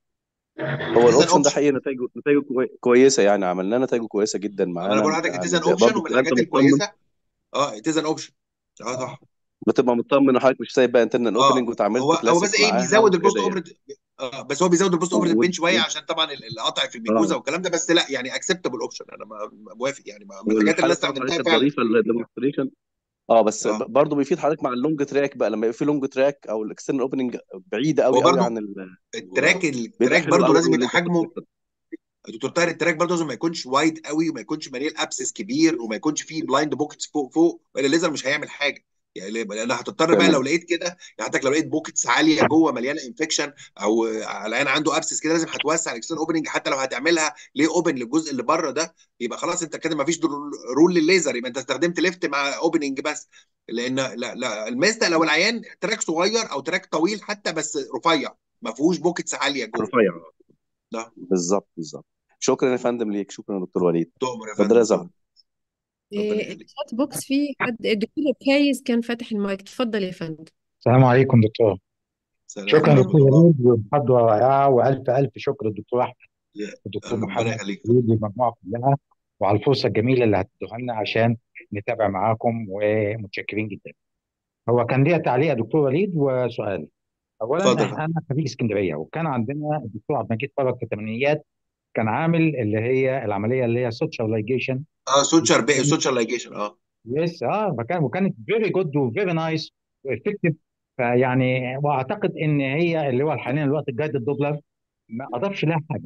اتز هو ان الاوبشن ده اوبشن حقيقي نتائجه نتائجه كوي- كويسه يعني عملنا نتائجه كويسه جدا انا معانا بقول لحضرتك اتز يعني ان اوبشن برضه ومن بتبقى انت الحاجات مطمن الكويسه اه اتز ان اوبشن اه صح بتبقى مطمن ان حضرتك مش سايب بقى انترنال اوبننج اه واتعاملت هو هو بس كلاسيك ايه معاها بيزود البوست وكده يعني اوبرت اه بس هو بيزود البوست اوبرت و... بين شويه و... عشان طبعا ال- القطع في الميكوزا اه والكلام ده بس لا يعني اكسبتبل اوبشن انا ما- ما- موافق يعني ما- من الحاجات اللي والحاله انا بتاعت حضرتك استخدمتها كانت فعلا ظريفه الديمونستريشن اه بس اه ب- برضه بيفيد حضرتك مع اللونج تراك بقى لما يبقى في لونج تراك او الاكسترنال اوبننج بعيده هو قوي قوي برضو عن ال... التراك بيبقى التراك حلو برضو قوي لازم قوي يبقى اللي انت حجمه بتفكر دكتور طاهر التراك برضه لازم ما يكونش وايد قوي وما يكونش مليان ابسس كبير وما يكونش فيه بلايند بوكيتس فوق فوق ولا الليزر مش هيعمل حاجه يعني ليه؟ لان هتضطر بقى لو تمام لقيت كده يعني حضرتك لو لقيت بوكيتس عاليه جوه مليانه انفكشن او العيان عنده ابسس كده لازم هتوسع الاكسترن اوبننج حتى لو هتعملها ليه اوبن للجزء اللي بره ده يبقى خلاص انت كده ما فيش رول للليزر يبقى انت استخدمت ليفت مع اوبننج بس لان لا لا الميزه لو العيان تراك صغير او تراك طويل حتى بس رفيع ما فيهوش بوكيتس عاليه جوه رفيع ده بالظبط بالظبط شكرا يا فندم ليك شكرا يا دكتور وليد تؤمر يا اتفضل فندم يا تؤمر زهر ربنا إيه، يخليك الشات بوكس فيه حد الدكتور فايز كان فاتح المايك اتفضل يا فندم السلام عليكم دكتور سلام شكرا ورحمه دكتور الله وليد والمحاضرة رائعة وألف ألف شكر للدكتور أحمد يا- والدكتور ربنا محمد يخليك وليد والمجموعة كلها وعلى الفرصة الجميلة اللي هتدوها لنا عشان نتابع معاكم ومتشكرين جدا. هو كان ليا تعليق يا دكتور وليد وسؤال. أولا اتفضل يا إحنا فندم أنا خريج اسكندرية وكان عندنا الدكتور عبد المجيد فرج في الثمانينيات كان عامل اللي هي العملية اللي هي سوتشرلايجيشن اه سوتشر بي سوتشر لايجيشن اه يس اه فكان وكانت فيري جود وفيري نايس وافكتيف فيعني واعتقد ان هي اللي هو حاليا الوقت الجايد الدوبلر ما اضافش لها حاجه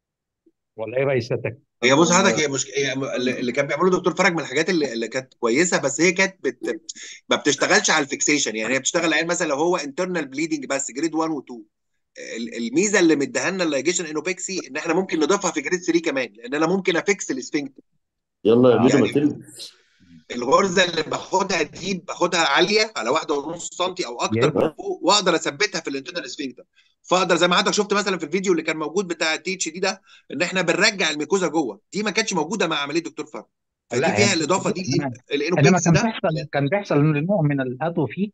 ولا ايه راي سيادتك؟ هي بص حضرتك هي مش هي م- اللي اللي كان بيعمله دكتور فرج من الحاجات اللي, اللي كانت كويسه بس هي كانت بت... ما بتشتغلش على الفيكسيشن يعني هي بتشتغل عين مثلا لو هو انترنال بليدنج بس جريد 1 و2 ال- الميزه اللي مديها لنا اللايجيشن انوبكسي ان احنا ممكن نضيفها في جريد 3 كمان لان انا ممكن افكس السفنكتر يلا يا اه ميدو ما يعني تلبس الغرزه اللي باخدها دي باخدها عاليه على واحده ونص سنتي او اكتر يس من ها فوق واقدر اثبتها في الانترنال سفنكتر فاقدر زي ما حضرتك شفت مثلا في الفيديو اللي كان موجود بتاع التي اتش دي ده ان احنا بنرجع الميكوزا جوه دي ما كانتش موجوده مع عمليه دكتور فرج فدي لا هي فيها الاضافه دي انما الانوبكس انما كان ده بيحصل كان بيحصل نوع من الاتروفي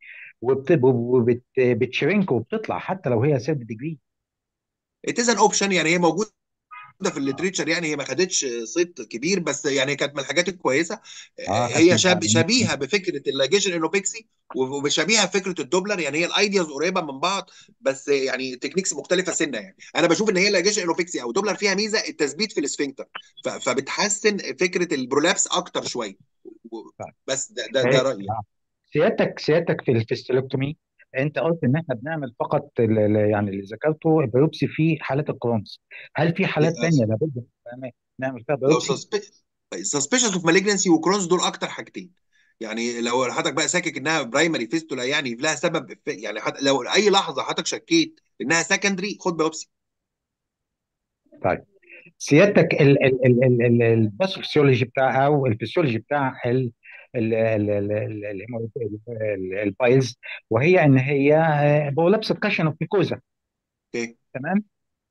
وبتشرينك وبتطلع حتى لو هي سيرد ديجري اتز ان اوبشن يعني هي موجوده في الليتريتشر يعني هي ما خدتش صيت كبير بس يعني كانت من الحاجات الكويسه اه كانت هي شاب شبيهه بفكره اللاجيشن انوبكسي وشبيهه بفكره الدوبلر يعني هي الايدياز قريبه من بعض بس يعني تكنيكس مختلفه سنه يعني انا بشوف ان هي اللاجيشن انوبكسي او دوبلر فيها ميزه التثبيت في الاسفنكتر ف- فبتحسن فكره البرولابس اكتر شويه بس ده ده, ده رايي آه. سيادتك سيادتك في الفيستولوكتومي انت قلت ان احنا بنعمل فقط ال- ال- يعني اللي ذكرته بيوبسي في حالات الكرونز هل في حالات تانية لابد نعمل- نعمل فيها لو بيوبسي؟ سسبشنز اوف مالجنسي وكرونز دول اكتر حاجتين يعني لو حضرتك بقى شاكك انها برايمري فيستولا يعني لها سبب يعني حت لو اي لحظه حضرتك شكيت انها سكندري خد بايوبسي طيب سيادتك ال ال ال ال ال الباثوفيسيولوجي بتاع او الفسيولوجي بتاع ال ال ال ال ال- الهيمو- ال- البايلز وهي ان هي بولابس كاشن اوف ميكوزا اوكي تمام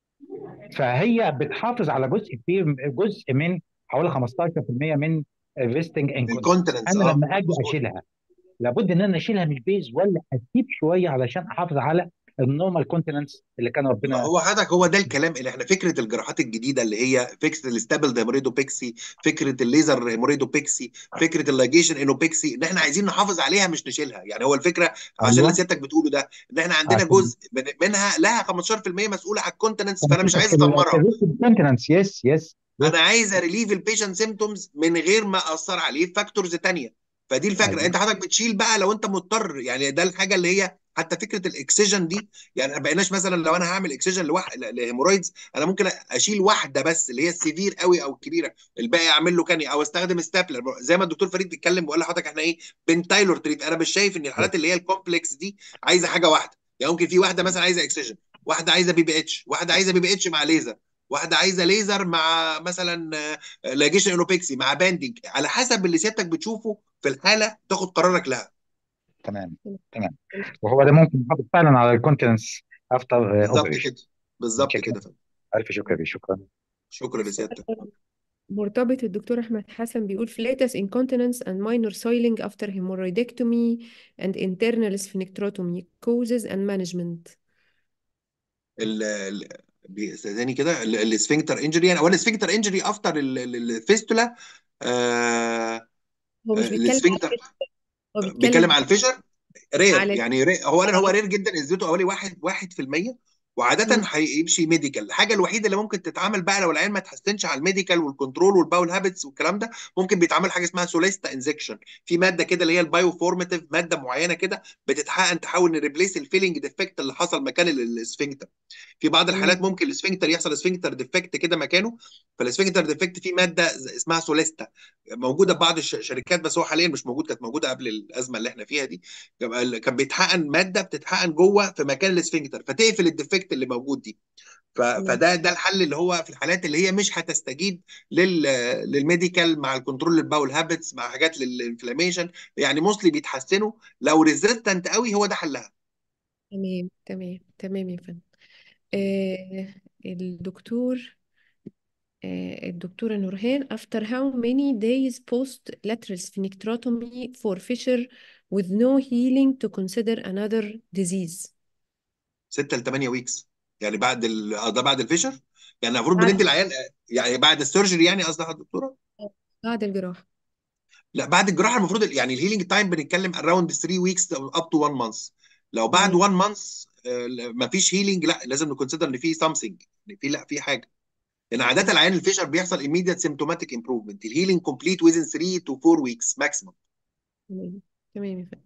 فهي بتحافظ على جزء كبير جزء من حوالي 15% من الريستنج انكونتنس الكونتننس انا اه لما اجي مظبوط اشيلها لابد ان انا اشيلها من البيز ولا اسيب شويه علشان احافظ على النورمال كونتيننس اللي كان ربنا هو حضرتك هو ده الكلام اللي احنا فكره الجراحات الجديده اللي هي فكره الستابل هيموريدوبيكسي فكره الليزر هيموريدوبيكسي فكره اللايجيشن انوبيكسي ان احنا عايزين نحافظ عليها مش نشيلها يعني هو الفكره عشان اللي ايوه سيادتك بتقوله ده ان احنا عندنا عشان جزء من منها لها 15% مسؤوله على الكونتننس فانا مش عايز في ادمرها الكونتيننس يس يس انا عايز اريليف البيشنت سيمتومز من غير ما اثر عليه فاكتورز تانية فدي الفكره ايوه انت حضرتك بتشيل بقى لو انت مضطر يعني ده الحاجه اللي هي حتى فكره الاكسجن دي يعني ما بقيناش مثلا لو انا هعمل اكسجن لواحد لهيمورويدز انا ممكن اشيل واحده بس اللي هي السيفير قوي او الكبيره الباقي اعمل له كاني او استخدم ستابلر زي ما الدكتور فريد بيتكلم بيقول لحضرتك احنا ايه بين تايلور تريت انا مش شايف ان الحالات اللي هي الكومبلكس دي عايزه حاجه واحده يعني ممكن في واحده مثلا عايزه اكسجن واحده عايزه بي بي اتش واحده عايزه بي بي اتش مع ليزر واحده عايزه ليزر مع مثلا لاجيشن انوبيكسي مع باندنج على حسب اللي سيادتك بتشوفه في الحاله تاخد قرارك لها تمام تمام وهو ده ممكن يحافظ فعلا على الكونتيننس افتر بالظبط اوبريشن كده بالظبط كده فندم الف شكر شكرا شكرا لسيادتك مرتبط الدكتور أحمد حسن بيقول flatus incontinence and minor soiling after hemorrhoidectomy and internal sphincterotomy causes and management ال- ال- بيستاذني كده ال- السفنكتر انجري يعني هو السفنكتر انجري افتر الفيستولا آه هو مش بيتكلم على السفنكتر الفشل هو بيتكلم بيتكلم على الفيشر رير على يعني رير هو هو على رير جدا نسبته حوالي 1 1% وعاده مم. هيمشي ميديكال الحاجه الوحيده اللي ممكن تتعمل بقى لو العيان ما تحسنش على الميديكال والكنترول والباول هابتس والكلام ده ممكن بيتعمل حاجه اسمها سوليستا انزكشن في ماده كده اللي هي البايو فورماتيف ماده معينه كده بتتحقن تحاول نريبليس الفيلنج ديفكت اللي حصل مكان ال- السفنكتر في بعض الحالات تمام ممكن السفنكتر يحصل سفنكتر ديفكت كده مكانه فالسفنكتر ديفكت في ماده ز- اسمها سوليستا موجوده في بعض الشركات بس هو حاليا مش موجود كانت موجوده قبل الازمه اللي احنا فيها دي كان بيتحقن ماده بتتحقن جوه في مكان السفنكتر فتقفل الديفكت اللي موجود دي ف- تمام فده ده الحل اللي هو في الحالات اللي هي مش هتستجيب لل للميديكال مع الكنترول للباول هابتس مع حاجات للانفلاميشن يعني موستلي بيتحسنوا لو ريزيستنت قوي هو ده حلها تمام تمام تمام يا فندم آه الدكتور آه الدكتورة نورهان after how many days post lateral sphincterotomy for fissure with no healing to consider another disease 6 ل 8 ويكس يعني بعد ال... آه ده بعد الفيشر يعني المفروض بعد بندي العيان يعني بعد السيرجري يعني قصدها الدكتوره بعد الجراحة لا بعد الجراحه المفروض يعني الهيلينج تايم بنتكلم اراوند 3 ويكس اب تو 1 مانث لو بعد تمام 1 مانث ما فيش هيلينج لا لازم نكونسيدر ان في سامثينج ان في لا في حاجه لان عاده العيان الفيشر بيحصل immediate symptomatic improvement الهيلينج complete within 3 to 4 weeks maximum تمام تمام يا فندم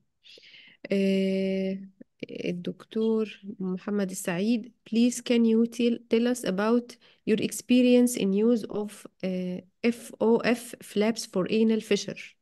آه الدكتور محمد السعيد please can you tell, tell us about your experience in use of uh, FOF flaps for anal fissure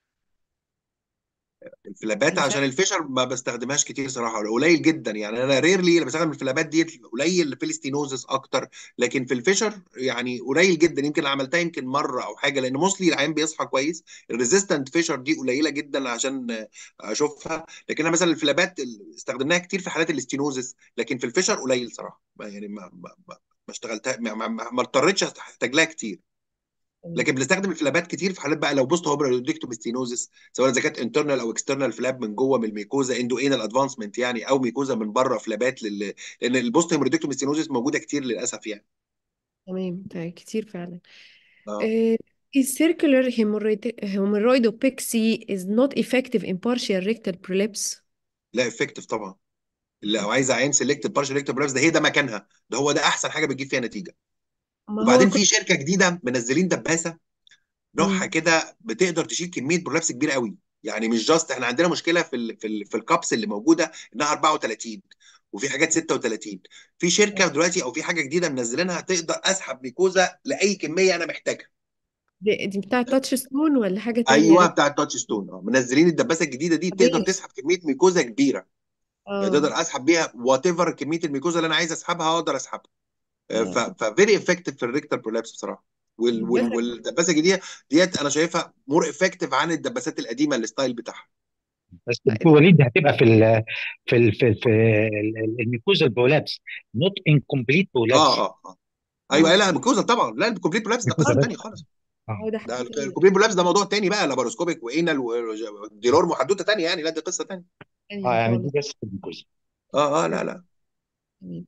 الفلابات مش عشان عارف الفيشر ما بستخدمهاش كتير صراحه قليل جدا يعني انا ريرلي اللي بستخدم الفلابات دي قليل في الاستينوزس اكتر لكن في الفيشر يعني قليل جدا يمكن عملتها يمكن مره او حاجه لان موستلي العين بيصحى كويس الريزيستنت فيشر دي قليله جدا عشان اشوفها لكن انا مثلا الفلابات استخدمناها كتير في حالات الاستينوزس لكن في الفيشر قليل صراحه يعني ما ما ما ما اشتغلتها ما, ما, ما ما اضطريتش احتاج لها كتير تمام لكن بنستخدم الفلابات كتير في حالات بقى لو بوست هوبرودكتوم ستينوزس سواء اذا كانت انترنال او اكسترنال فلاب من جوه من الميكوزا اندو انال ادفانسمنت يعني او ميكوزا من بره فلابات لل... لان البوست هوبرودكتوم ستينوزس موجوده كتير للاسف يعني تمام ده كتير فعلا اه uh, is circular hemorrhoid hemorrhoidopexy is not effective in partial rectal prolapse لا افكتيف طبعا لو عايز عين سيلكت بارشل ريكتال برولابس ده هي ده مكانها ده هو ده احسن حاجه بتجيب فيها نتيجه ما هو وبعدين كنت في شركه جديده منزلين دباسه نوعها مم. كده بتقدر تشيل كميه برولابس كبيره قوي يعني مش جاست احنا عندنا مشكله في ال في ال في الكابس اللي موجوده انها 34 وفي حاجات 36 في شركه دلوقتي او في حاجه جديده منزلينها تقدر اسحب ميكوزا لاي كميه انا محتاجها دي, دي بتاعة تاتش ستون ولا حاجة تانية ايوه غير بتاع التاتش ستون اه منزلين الدباسه الجديده دي تقدر عادية تسحب كميه ميكوزا كبيره يعني اه تقدر اسحب بيها وات ايفر كميه الميكوزا اللي انا عايز اسحبها اقدر اسحبها مم. ففيري افكتيف في الريكتال برولابس بصراحه وال وال الدباسة والدباسه الجديده ديت انا شايفها مور افكتيف عن الدباسات القديمه الستايل بتاعها بس دكتور وليد دي هتبقى في ال في ال في, في ال- الميكوزا البولابس نوت انكمبليت بولابس اه اه اه ايوه اه لا الميكوزا طبعا لا الكومبليت برولابس ده ميكوزا قصه بس ثانيه خالص اه هو ده ده حقيقي الكومبليت برولابس ده موضوع تاني بقى لاباروسكوبيك وانال وديلورم وحدوته ثانيه يعني لا دي قصه ثانيه اه تانية يعني دي خالص بس في الميكوزا اه اه لا لا تمام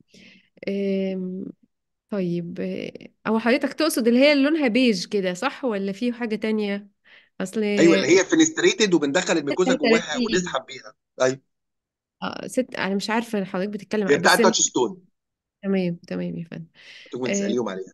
أم، طيب آه، هو حضرتك تقصد اللي هي اللي لونها بيج كده صح ولا في حاجة تانية اصل ايوه اللي هي فينستريتد وبندخل الميكوزا جواها 36 ونسحب بيها ايوه اه ست انا مش عارفة حضرتك بتتكلم هي عن بتاعه بس تاتش ستون تمام تمام يا فندم تكون آه، تساليهم عليها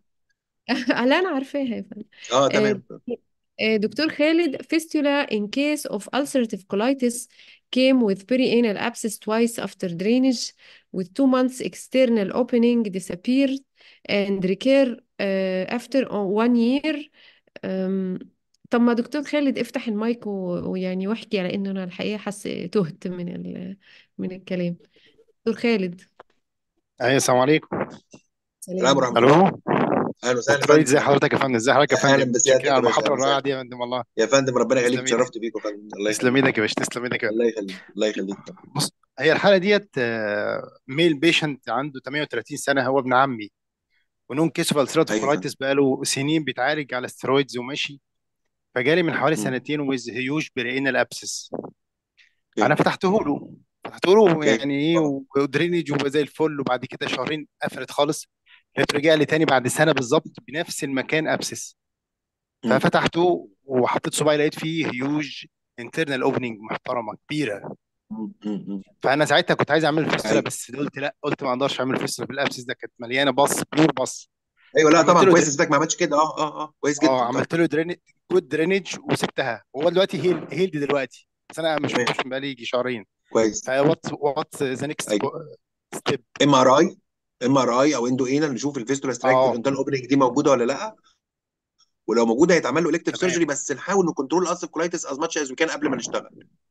لا انا عارفاها يا فندم اه آه، تمام آه، دكتور خالد fistula in case of ulcerative colitis came with perianal abscess twice after drainage with two months external opening disappeared and recur uh, after one year um, طب ما دكتور خالد افتح المايك و- ويعني واحكي على انه انا الحقيقة حاسة تهت من ال... من الكلام دكتور خالد ايوه السلام عليكم السلام سلام ورحمه الو الله اهلا وسهلا يا دكتور وليد فندم ازي حضرتك يا فندم ازي حضرتك يا اهلا فندم بسيادتك متشكرين يا على باشا المحاضره اهلا الرائعه وسهلا دي يا فندم والله يا فندم ربنا يخليك تسلم ايدك اتشرفت بيك يا فندم الله تسلم يخليك ايدك يا باشا تسلم ايدك يا الله يخليك الله يخليك بص هي الحاله ديت آه، ميل بيشنت عنده 38 سنه هو ابن عمي ونون كيسوفال ايوه يا فندم سيراتوكولايتس بقاله سنين بيتعالج على ستيرويدز وماشي فجالي من حوالي مم. سنتين ويز هيوج برينال ابسس اوكي انا فتحته له فتحته له اوكي يعني ايه ودرينج وبقى زي الفل وبعد كده شهرين قفلت خالص لقيته رجع لي تاني بعد سنه بالظبط بنفس المكان ابسس مم. ففتحته وحطيت صباعي لقيت فيه هيوج انترنال اوبننج محترمه كبيره مم. مم. فانا ساعتها كنت عايز اعمل فيستولا ايوه بس قلت لا قلت ما اقدرش اعمل فيستولا في الابسس ده كانت مليانه بص بيور بص ايوه لا عملت طبعا له كويس در... اسمك ما عملتش كده اه اه اه كويس اه جدا طبعا عملت له درينج جود درينج وسبتها هو دلوقتي هيل هيلد دلوقتي بس انا ما تمام شفتوش بقالي يجي شهرين كويس فوات وات ذا نيكست ايوه ستيب ام ار اي ام ار اي او اندو اينا نشوف الفيستولا سترايك اه والانترنال اوبننج دي موجوده ولا لا ولو موجوده هيتعمل له الكتيف تمام سيرجري بس نحاول نكنترول الالسيف كولايتس از ماتش از وي كان قبل ما نشتغل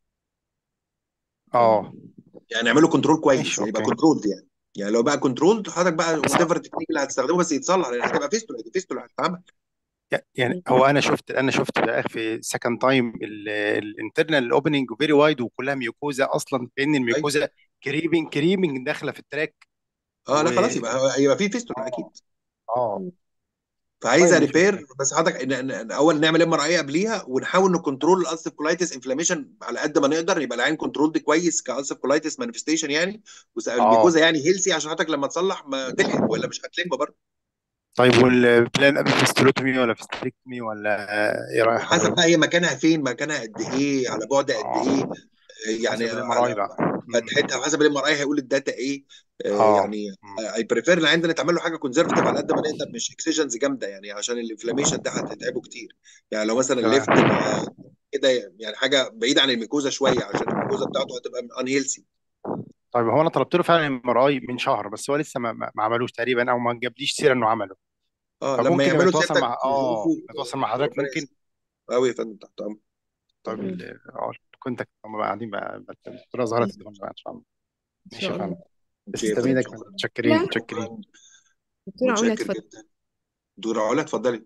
اه يعني نعمل له كنترول كويس ماشي يعني يبقى اوكي كنترولد يعني يعني لو بقى كنترولد حضرتك بقى بس وات ايفر التكنيك اللي هتستخدمه بس يتصلح لان هتبقى فيستولا دي فيستولا هتتعمل يعني هو انا شفت انا شفت بقى في سكند تايم الانترنال اوبننج فيري وايد وكلها ميوكوزا اصلا كأن ايوه الميوكوزا كريبنج كريبنج داخله في التراك اه و لا خلاص يبقى يبقى في فيستولا اكيد اه فعايزه طيب مش ريبير مشكله بس حضرتك إن- إن- إن اول نعمل ام ار اي قبليها ونحاول نكنترول الالسيف كولايتس انفلاميشن على قد ما نقدر يبقى العين كنترول كويس كالسيف كولايتس مانيفستيشن يعني اه والميكوزا يعني هيلسي عشان حضرتك لما تصلح ما تلحق ولا مش هتلم برضه طيب والبلان قبل فيستولوتومي ولا فيستريكتومي ولا ايه رأي حسب حضرتك؟ بقى هي مكانها فين مكانها قد ايه على بعد قد ايه اه يعني حسب الام ار اي على بقى فتحتها وحسب الام ار اي هيقول الداتا ايه آه، اه يعني اي بريفير ان عندنا نتعمل له حاجه كونزرفتيف على قد ما نقدر مش اكسجنز جامده يعني عشان الانفلاميشن ده هتتعبه كتير يعني لو مثلا تمام ليفت مع كده يعني حاجه بعيده عن الميكوزا شويه عشان الميكوزا بتاعته هتبقى ان هيلسي طيب هو انا طلبت له فعلا ام ار اي من شهر بس هو لسه ما, ما ما عملوش تقريبا او ما جابليش سيره انه عمله اه لما فممكن لما يعملوا يتواصل سيادتك مع اه يشوفوا يتواصل مع حضرتك ربنا ممكن يسلمك قوي يا فندم تحت امرك طيب مم. ال- اه الكونتاكت هم بقى قاعدين بقى بقى- الدكتوره زهره تديهم بقى ان شاء الله ان ماشي شاء يا الله فندم ماشي يا تسلم فندم ايدك يا فندم شكرا متشكرين لا متشكرين شكرا دكتورة علا متشكر اتفضل جدا دكتورة علا اتفضلي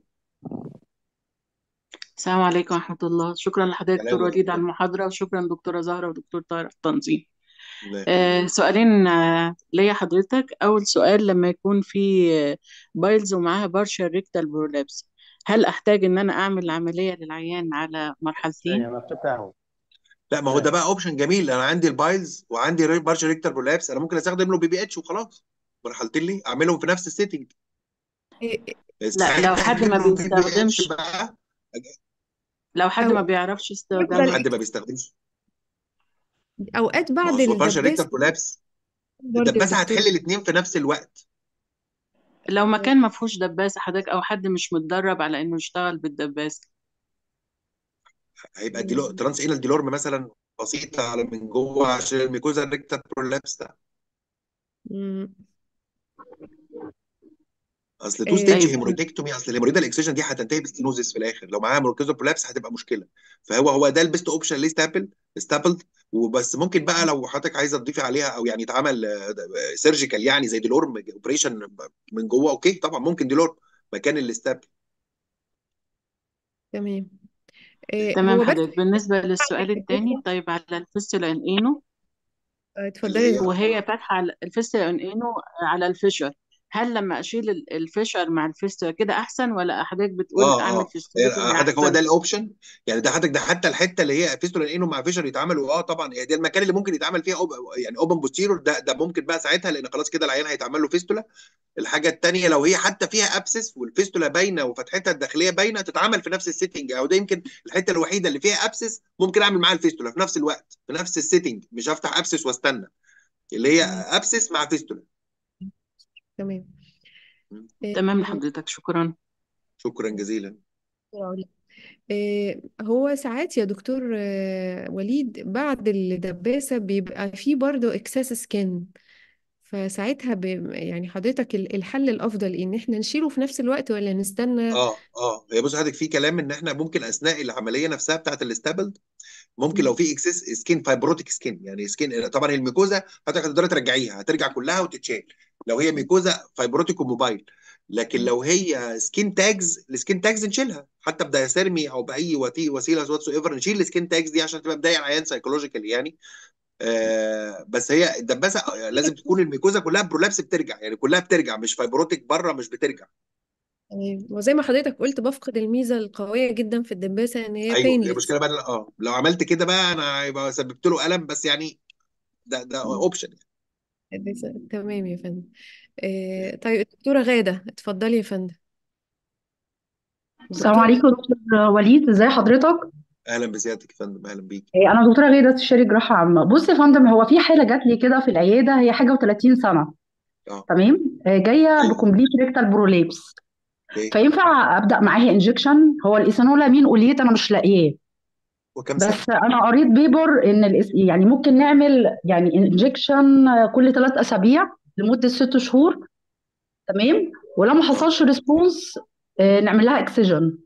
السلام عليكم ورحمة الله شكرا لحضرتك سلام دكتور وليد ورحمة على الله المحاضرة وشكرا دكتورة زهرة ودكتور طاهر على التنظيم الله يخليك آه سؤالين آه ليا حضرتك أول سؤال لما يكون في آه بايلز ومعاها بارشال ريكتال برولابس هل أحتاج إن أنا أعمل عملية للعيان على مرحلتين؟ انا بتاعه لا ما هو ده بقى اوبشن جميل انا عندي البايلز وعندي بارشل ريكتر برولابس انا ممكن استخدم له بي بي اتش وخلاص مرحلتين ليه اعملهم في نفس السيتنج إيه- بس لا لو ساعتها حد اجيب ما له بي بي اتش بيستخدمش بقى لو حد أو ما بيعرفش بعد استخدام حد ما بيستخدمش أوقات ما بعد هو اسمه بارشل الدباسة ريكتر برولابس برضه الدباسه الدكتور هتحل الاثنين في نفس الوقت لو مكان ما فيهوش دباسة حضرتك أو حد مش متدرب على إنه يشتغل بالدباسة هيبقى ديلو ترانس انال ديلورم مثلا بسيطه على من جوه عشان الميكوزا ريكتر برولابس ده مم. اصل تو إيه ستيج طيب هيموريدكتومي اصل الهيموريدال اكسجن دي هتنتهي بستينوزس في الاخر لو معاها موركوزا برولابس هتبقى مشكله فهو هو ده البيست اوبشن ليه ستابل ستابلد وبس ممكن بقى لو حضرتك عايزه تضيفي عليها او يعني يتعمل سيرجيكال يعني زي ديلورم اوبريشن من جوه اوكي طبعا ممكن ديلورم مكان الاستابل تمام إيه تمام هو بس حضرتك بالنسبة بعد للسؤال التاني الدباسة طيب على الفيستولا انينو آه، اتفضلي اللي يا هي دكتور وهي فاتحة على الفيستولا انينو على الفيشر هل لما اشيل ال- الفيشر مع الفيستولا كده احسن ولا حضرتك بتقول اه اعمل اه فيستولوتومي يعني حضرتك هو احسن ده الاوبشن يعني ده حضرتك ده حتى الحته اللي هي فيستولا انه مع فيشر يتعملوا اه طبعا هي دي المكان اللي ممكن يتعمل فيها أوب يعني اوبن بوستيرور ده ده ممكن بقى ساعتها لان خلاص كده العيان هيتعمل له فيستولا الحاجه الثانيه لو هي حتى فيها ابسس والفيستولا باينه وفتحتها الداخليه باينه تتعمل في نفس السيتنج او ده يمكن الحته الوحيده اللي فيها ابسس ممكن اعمل معاها الفيستولا في نفس الوقت في نفس السيتنج مش هفتح ابسس واستنى اللي هي مم. ابسس مع فيستولا تمام إيه تمام لحضرتك شكرا شكرا جزيلا دكتورة علا آه، هو ساعات يا دكتور آه، وليد بعد الدباسة بيبقى فيه برضه اكسس سكين فساعتها ب... يعني حضرتك ال- الحل الأفضل إن إحنا نشيله في نفس الوقت ولا نستنى اه اه هي بص حضرتك في كلام ان احنا ممكن اثناء العمليه نفسها بتاعت الاستابلد ممكن لو مم. في اكسس سكين فايبروتيك سكين يعني سكين طبعا هي الميكوزا حضرتك هتقدري ترجعيها هترجع كلها وتتشال لو هي ميكوزا فايبروتيك وموبايل لكن مم. لو هي سكين تاجز السكين تاجز نشيلها حتى بدايسيرمي او باي وتي- وسيله واتس ايفر نشيل السكين تاجز دي عشان تبقى بدايه العيان سايكولوجيكال يعني آه بس هي الدباسه آه، لازم تكون الميكوزا كلها برولابس بترجع يعني كلها بترجع مش فايبروتيك بره مش بترجع تمام وزي ما حضرتك قلت بفقد الميزة القوية جدا في الدباسة إن هي ايوه هي بينلس المشكله بقى اه لو عملت كده بقى انا هيبقى سببت له الم بس يعني ده ده اوبشن تمام يا فندم آه، طيب الدكتورة غادة اتفضلي يا فندم السلام الدكتورة عليكم دكتور وليد ازي حضرتك اهلا بسيادتك يا فندم اهلا بيك إيه، انا دكتوره غيده استشاري جراحه عامه بص يا فندم هو في حاله جات لي كده في العياده هي حاجه و30 سنه اه تمام آه، جايه ايوه بكومبليت ريكتال بروليبس اوكي فينفع ابدا معاها انجكشن هو الايثانولامين قوليت انا مش لاقياه وكم سنه بس انا قريت بيبر ان الإس- يعني ممكن نعمل يعني انجكشن كل ثلاث اسابيع لمده ست شهور تمام ولو ما اه حصلش ريسبونس نعمل لها اكسجن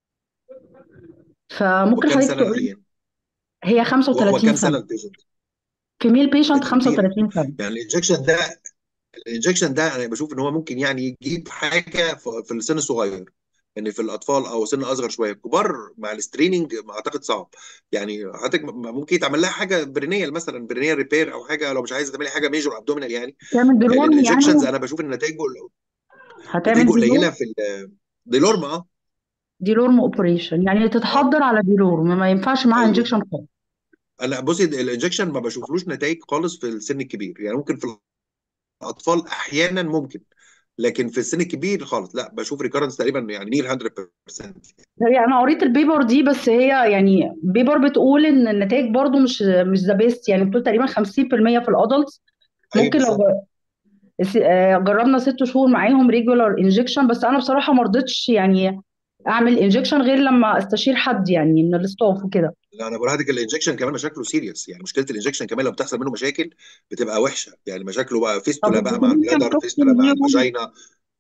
فممكن وكم حضرتك سنه تقولي العيان هي و- 35 وكم سنه سنه البيشنت فيميل بيشنت ده كتير 35 سنه يعني الانجكشن ده الانجكشن ده انا بشوف ان هو ممكن يعني يجيب حاجه في في السن الصغير يعني في الاطفال او سن اصغر شويه الكبار مع الستريننج اعتقد صعب يعني حضرتك م- ممكن يتعمل لها حاجه برينيال مثلا برينيال ريبير او حاجه لو مش عايزه تعملي حاجه ميجور ابدومينال يعني تعمل لان ديلورم الانجكشنز يعني انا بشوف ان نتائجه هتعمل نتائجه ديلورم قليله في ال- ديلورما اه ديلورم اوبريشن يعني اه تتحضر على ديلورم ما ينفعش معاها ايوه انجكشن خالص انا بصي الانجكشن ما بشوفلوش نتائج خالص في السن الكبير يعني ممكن في الاطفال احيانا ممكن لكن في السن الكبير خالص لا بشوف ريكارنس تقريبا يعني نير 100% هي انا قريت البيبر دي بس هي يعني بيبر بتقول ان النتائج برضو مش مش ذا بيست يعني بتقول تقريبا 50% في الادلتس ايوه ممكن لو بالظبط س- آه، جربنا ست شهور معاهم ريجولار انجكشن بس انا بصراحه ما رضيتش يعني اعمل انجكشن غير لما استشير حد يعني من الاستاف وكده لا انا بقول لحضرتك الانجكشن كمان مشاكله سيريس يعني مشكله الانجكشن كمان لو بتحصل منه مشاكل بتبقى وحشه يعني مشاكله بقى طب فيستولا بقى مع البوتولينيوم البلادر توكسين فيستولا مع ليه رول الفاجينا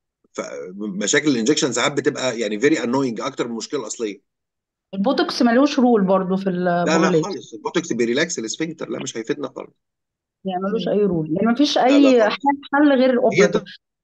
فمشاكل الانجكشن ساعات بتبقى يعني فيري انوينج اكتر من المشكله الاصليه البوتوكس ملوش رول برضو في لا لا البروليت خالص البوتوكس بيريلاكس الاسفنكتر لا مش هيفيدنا خالص يعني ملوش تمام اي رول يعني مفيش لا لا اي خالص حل حل غير هي الاوبراتيف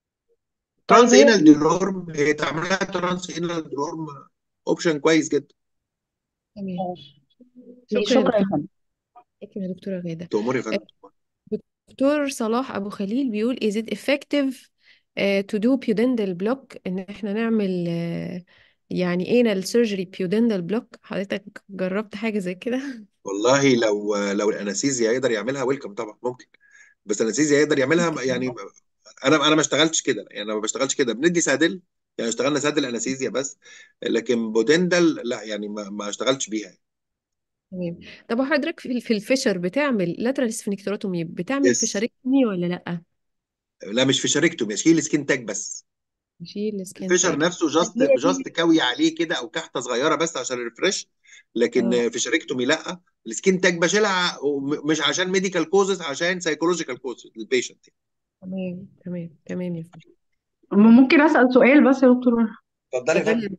طيب ترانس هي انال ديلورم هي تعمل لها ترانس انال ديلورم اوبشن كويس جدا تمام شكرا شكرا يا شكرا يا دكتور فندم شكرا يا دكتورة غادة تأمري يا آه، فندم دكتور صلاح أبو خليل بيقول is it effective uh, to do pudendal block إن إحنا نعمل uh, يعني anal surgery pudendal block حضرتك جربت حاجة زي كده؟ والله لو لو الانستيزيا يقدر يعملها ويلكم طبعا ممكن بس الانستيزيا يقدر يعملها يعني انا انا ما اشتغلتش كده يعني انا ما بشتغلش كده بندي سادل يعني اشتغلنا سادل انستيزيا بس لكن بودندل لا يعني ما, ما اشتغلتش بيها تمام طب وحضرتك في في الفشر بتعمل لاترال سفنكتروتومي بتعمل يس فشاركتومي ولا لأ؟ لا مش في شركته اشيل سكين تاج بس نشيل السكان الفيشر تاج نفسه جاست هي جاست دي كوي عليه كده او كحته صغيره بس عشان الريفرش اه لكن في شركتومي لا السكين تاج بشيلها وم- مش عشان ميديكال كوزز عشان سايكولوجيكال كوزز للبيشنت تمام تمام تمام يا فندم ممكن اسال سؤال بس يا دكتور اتفضلي يا فندم اتفضلي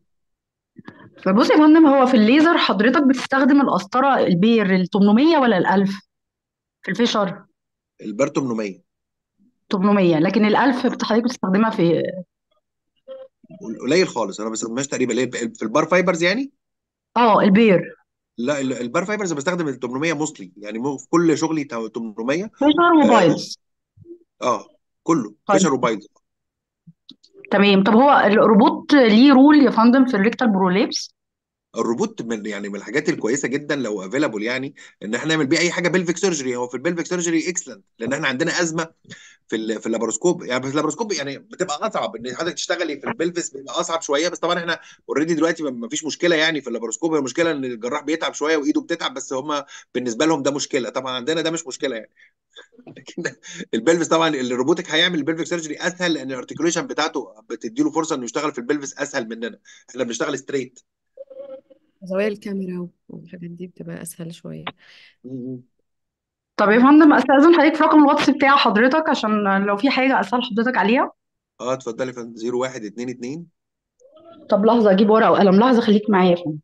فبص يا فندم هو في الليزر حضرتك بتستخدم القسطره البير ال 800 ولا ال 1000 في الفيشر البار 800 800 لكن ال 1000 بت- حضرتك بتستخدمها في قليل خالص انا ما بستخدمهاش تقريبا ليه؟ في البار فايبرز يعني اه البير لا ال- البار فايبرز بستخدم ال 800 موستلي يعني مو- في كل شغلي تا- 800 فيشر اه وبايلز آه، كله طيب فيشر وبايظ تمام طب هو الروبوت ليه رول يا فندم في الريكتال بروليبس الروبوت من يعني من الحاجات الكويسه جدا لو افيلابل يعني ان احنا نعمل بيه اي حاجه بلفيك سيرجري هو في البلفيك سيرجري اكسلنت لان احنا عندنا ازمه في ال- في اللابروسكوب يعني في اللابروسكوب يعني بتبقى اصعب ان حضرتك تشتغلي في البلفس بيبقى اصعب شويه بس طبعا احنا اوريدي دلوقتي ما فيش مشكله يعني في اللابروسكوب هي المشكله ان الجراح بيتعب شويه وايده بتتعب بس هم بالنسبه لهم ده مشكله طبعا عندنا ده مش مشكله يعني لكن البلفس طبعا الروبوتك هيعمل البلفيك سيرجري اسهل لان الارتكوليشن بتاعته بتدي له فرصه انه يشتغل في البلفس اسهل مننا احنا بنشتغل ستريت زوايا الكاميرا والحاجات دي بتبقى اسهل شويه طب يا فندم استاذن حضرتك في رقم الواتس بتاع حضرتك عشان لو في حاجه اسال حضرتك عليها اه اتفضلي يا فندم 0122 طب لحظه اجيب ورقه وقلم لحظه خليك معايا يا فندم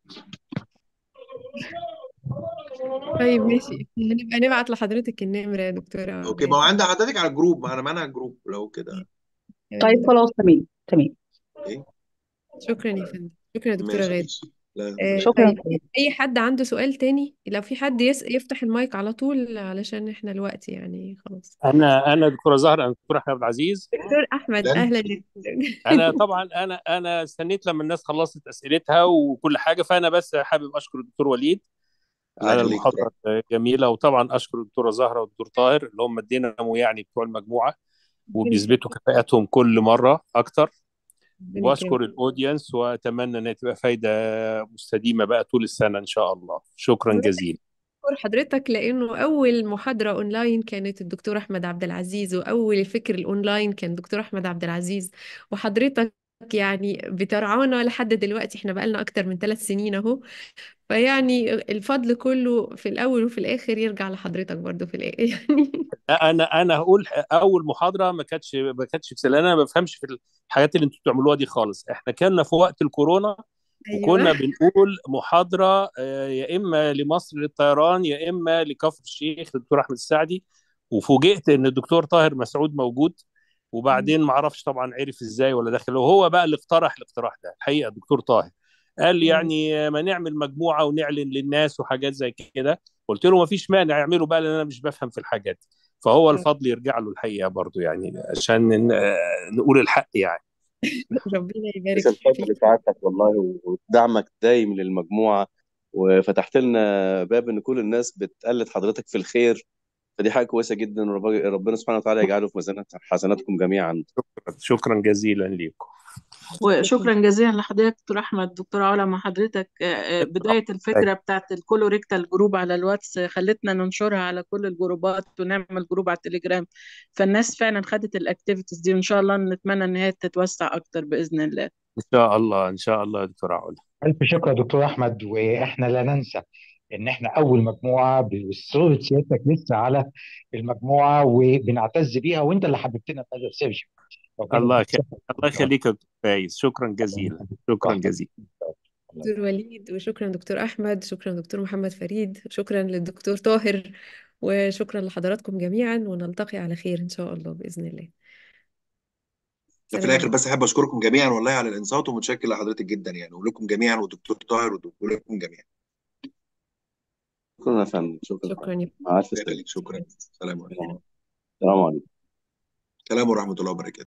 طيب ماشي هنبقى نبعت لحضرتك النمرة يا دكتورة اوكي ما هو عند حضرتك على الجروب ما انا معانا على الجروب لو كده طيب خلاص تمام تمام اوكي شكرا يا فندم شكرا يا دكتورة ماشي غادة ماشي لا آه، شكرا طيب أي حد عنده سؤال تاني لو في حد يس... يفتح المايك على طول علشان احنا الوقت يعني خلاص انا انا دكتوره زهره انا دكتور احمد عبد العزيز دكتور أحمد اهلا أهلا يا فندم انا طبعا انا انا استنيت لما الناس خلصت اسئلتها وكل حاجه فانا بس حابب اشكر الدكتور وليد الله على يخليك المحاضره الجميله وطبعا اشكر الدكتوره زهره والدكتور طاهر اللي هم الدينامو يعني بتوع المجموعه ربنا وبيثبتوا كفاءتهم كل مره اكتر ربنا واشكر يكرمك الاودينس واتمنى انها تبقى فايده مستديمه بقى طول السنه ان شاء الله شكرا حضرتك جزيلا أشكر حضرتك لأنه أول محاضرة أونلاين كانت الدكتور أحمد عبد العزيز وأول فكر الأونلاين كان دكتور أحمد عبد العزيز وحضرتك يعني بترعانا لحد دلوقتي احنا بقالنا أكتر من ثلاث سنين أهو فيعني الفضل كله في الأول وفي الآخر يرجع لحضرتك برضو في الآخر يعني انا انا هقول اول محاضره ما كانتش ما كانتش في انا ما بفهمش في الحاجات اللي انتوا بتعملوها دي خالص احنا كنا في وقت الكورونا وكنا أيوه بنقول محاضره آه، يا اما لمصر للطيران يا اما لكفر الشيخ الدكتور احمد السعدي وفوجئت ان الدكتور طاهر مسعود موجود وبعدين ما اعرفش طبعا عرف ازاي ولا دخل وهو بقى اللي اقترح الاقتراح ده الحقيقه الدكتور طاهر قال لي مم. يعني ما نعمل مجموعه ونعلن للناس وحاجات زي كده قلت له ما فيش مانع اعملوا بقى لان انا مش بفهم في الحاجات دي فهو الفضل يرجع له الحقيقه برضو يعني عشان ن- آه، نقول الحق يعني ربنا يبارك ليس الفضل فيك لسعادتك والله ودعمك دايم للمجموعة وفتحت لنا باب ان كل الناس بتقلد حضرتك في الخير فدي حاجة كويسة جدا ورب- ربنا سبحانه وتعالى يجعله في ميزان حسناتكم جميعا شكرا شكرا جزيلا لكم وشكرا جزيلا لحضرتك دكتور احمد دكتور علا مع حضرتك آه، آه، بدايه الفكره بتاعت الكولوريكتال جروب على الواتس خلتنا ننشرها على كل الجروبات ونعمل جروب على التليجرام فالناس فعلا خدت الاكتيفيتيز دي وان شاء الله نتمنى ان هي تتوسع اكتر باذن الله ان شاء الله ان شاء الله يا دكتور علا ألف شكر يا دكتور أحمد وإحنا لا ننسى إن إحنا أول مجموعة بصورة سيادتك لسه على المجموعة وبنعتز بيها وأنت اللي حببتنا في هذا السيرش لو كده الله يخ... بنسافر الله يخليك يا دكتور فايز شكرا جزيلا شكرا صح جزيلا دكتور وليد وشكرا دكتور أحمد شكرا دكتور محمد فريد شكرا للدكتور طاهر وشكرا لحضراتكم جميعا ونلتقي على خير إن شاء الله بإذن الله في سلام الاخر عليكم بس احب اشكركم جميعا والله على الانصات ومتشكر لحضرتك جدا يعني ولكم جميعا والدكتور طاهر ولكم جميعا شكرا يا فندم شكرا شكرا يا مع ألف الله سلامة يخليك شكرا سلام عليكم السلام عليكم سلام ورحمه الله وبركاته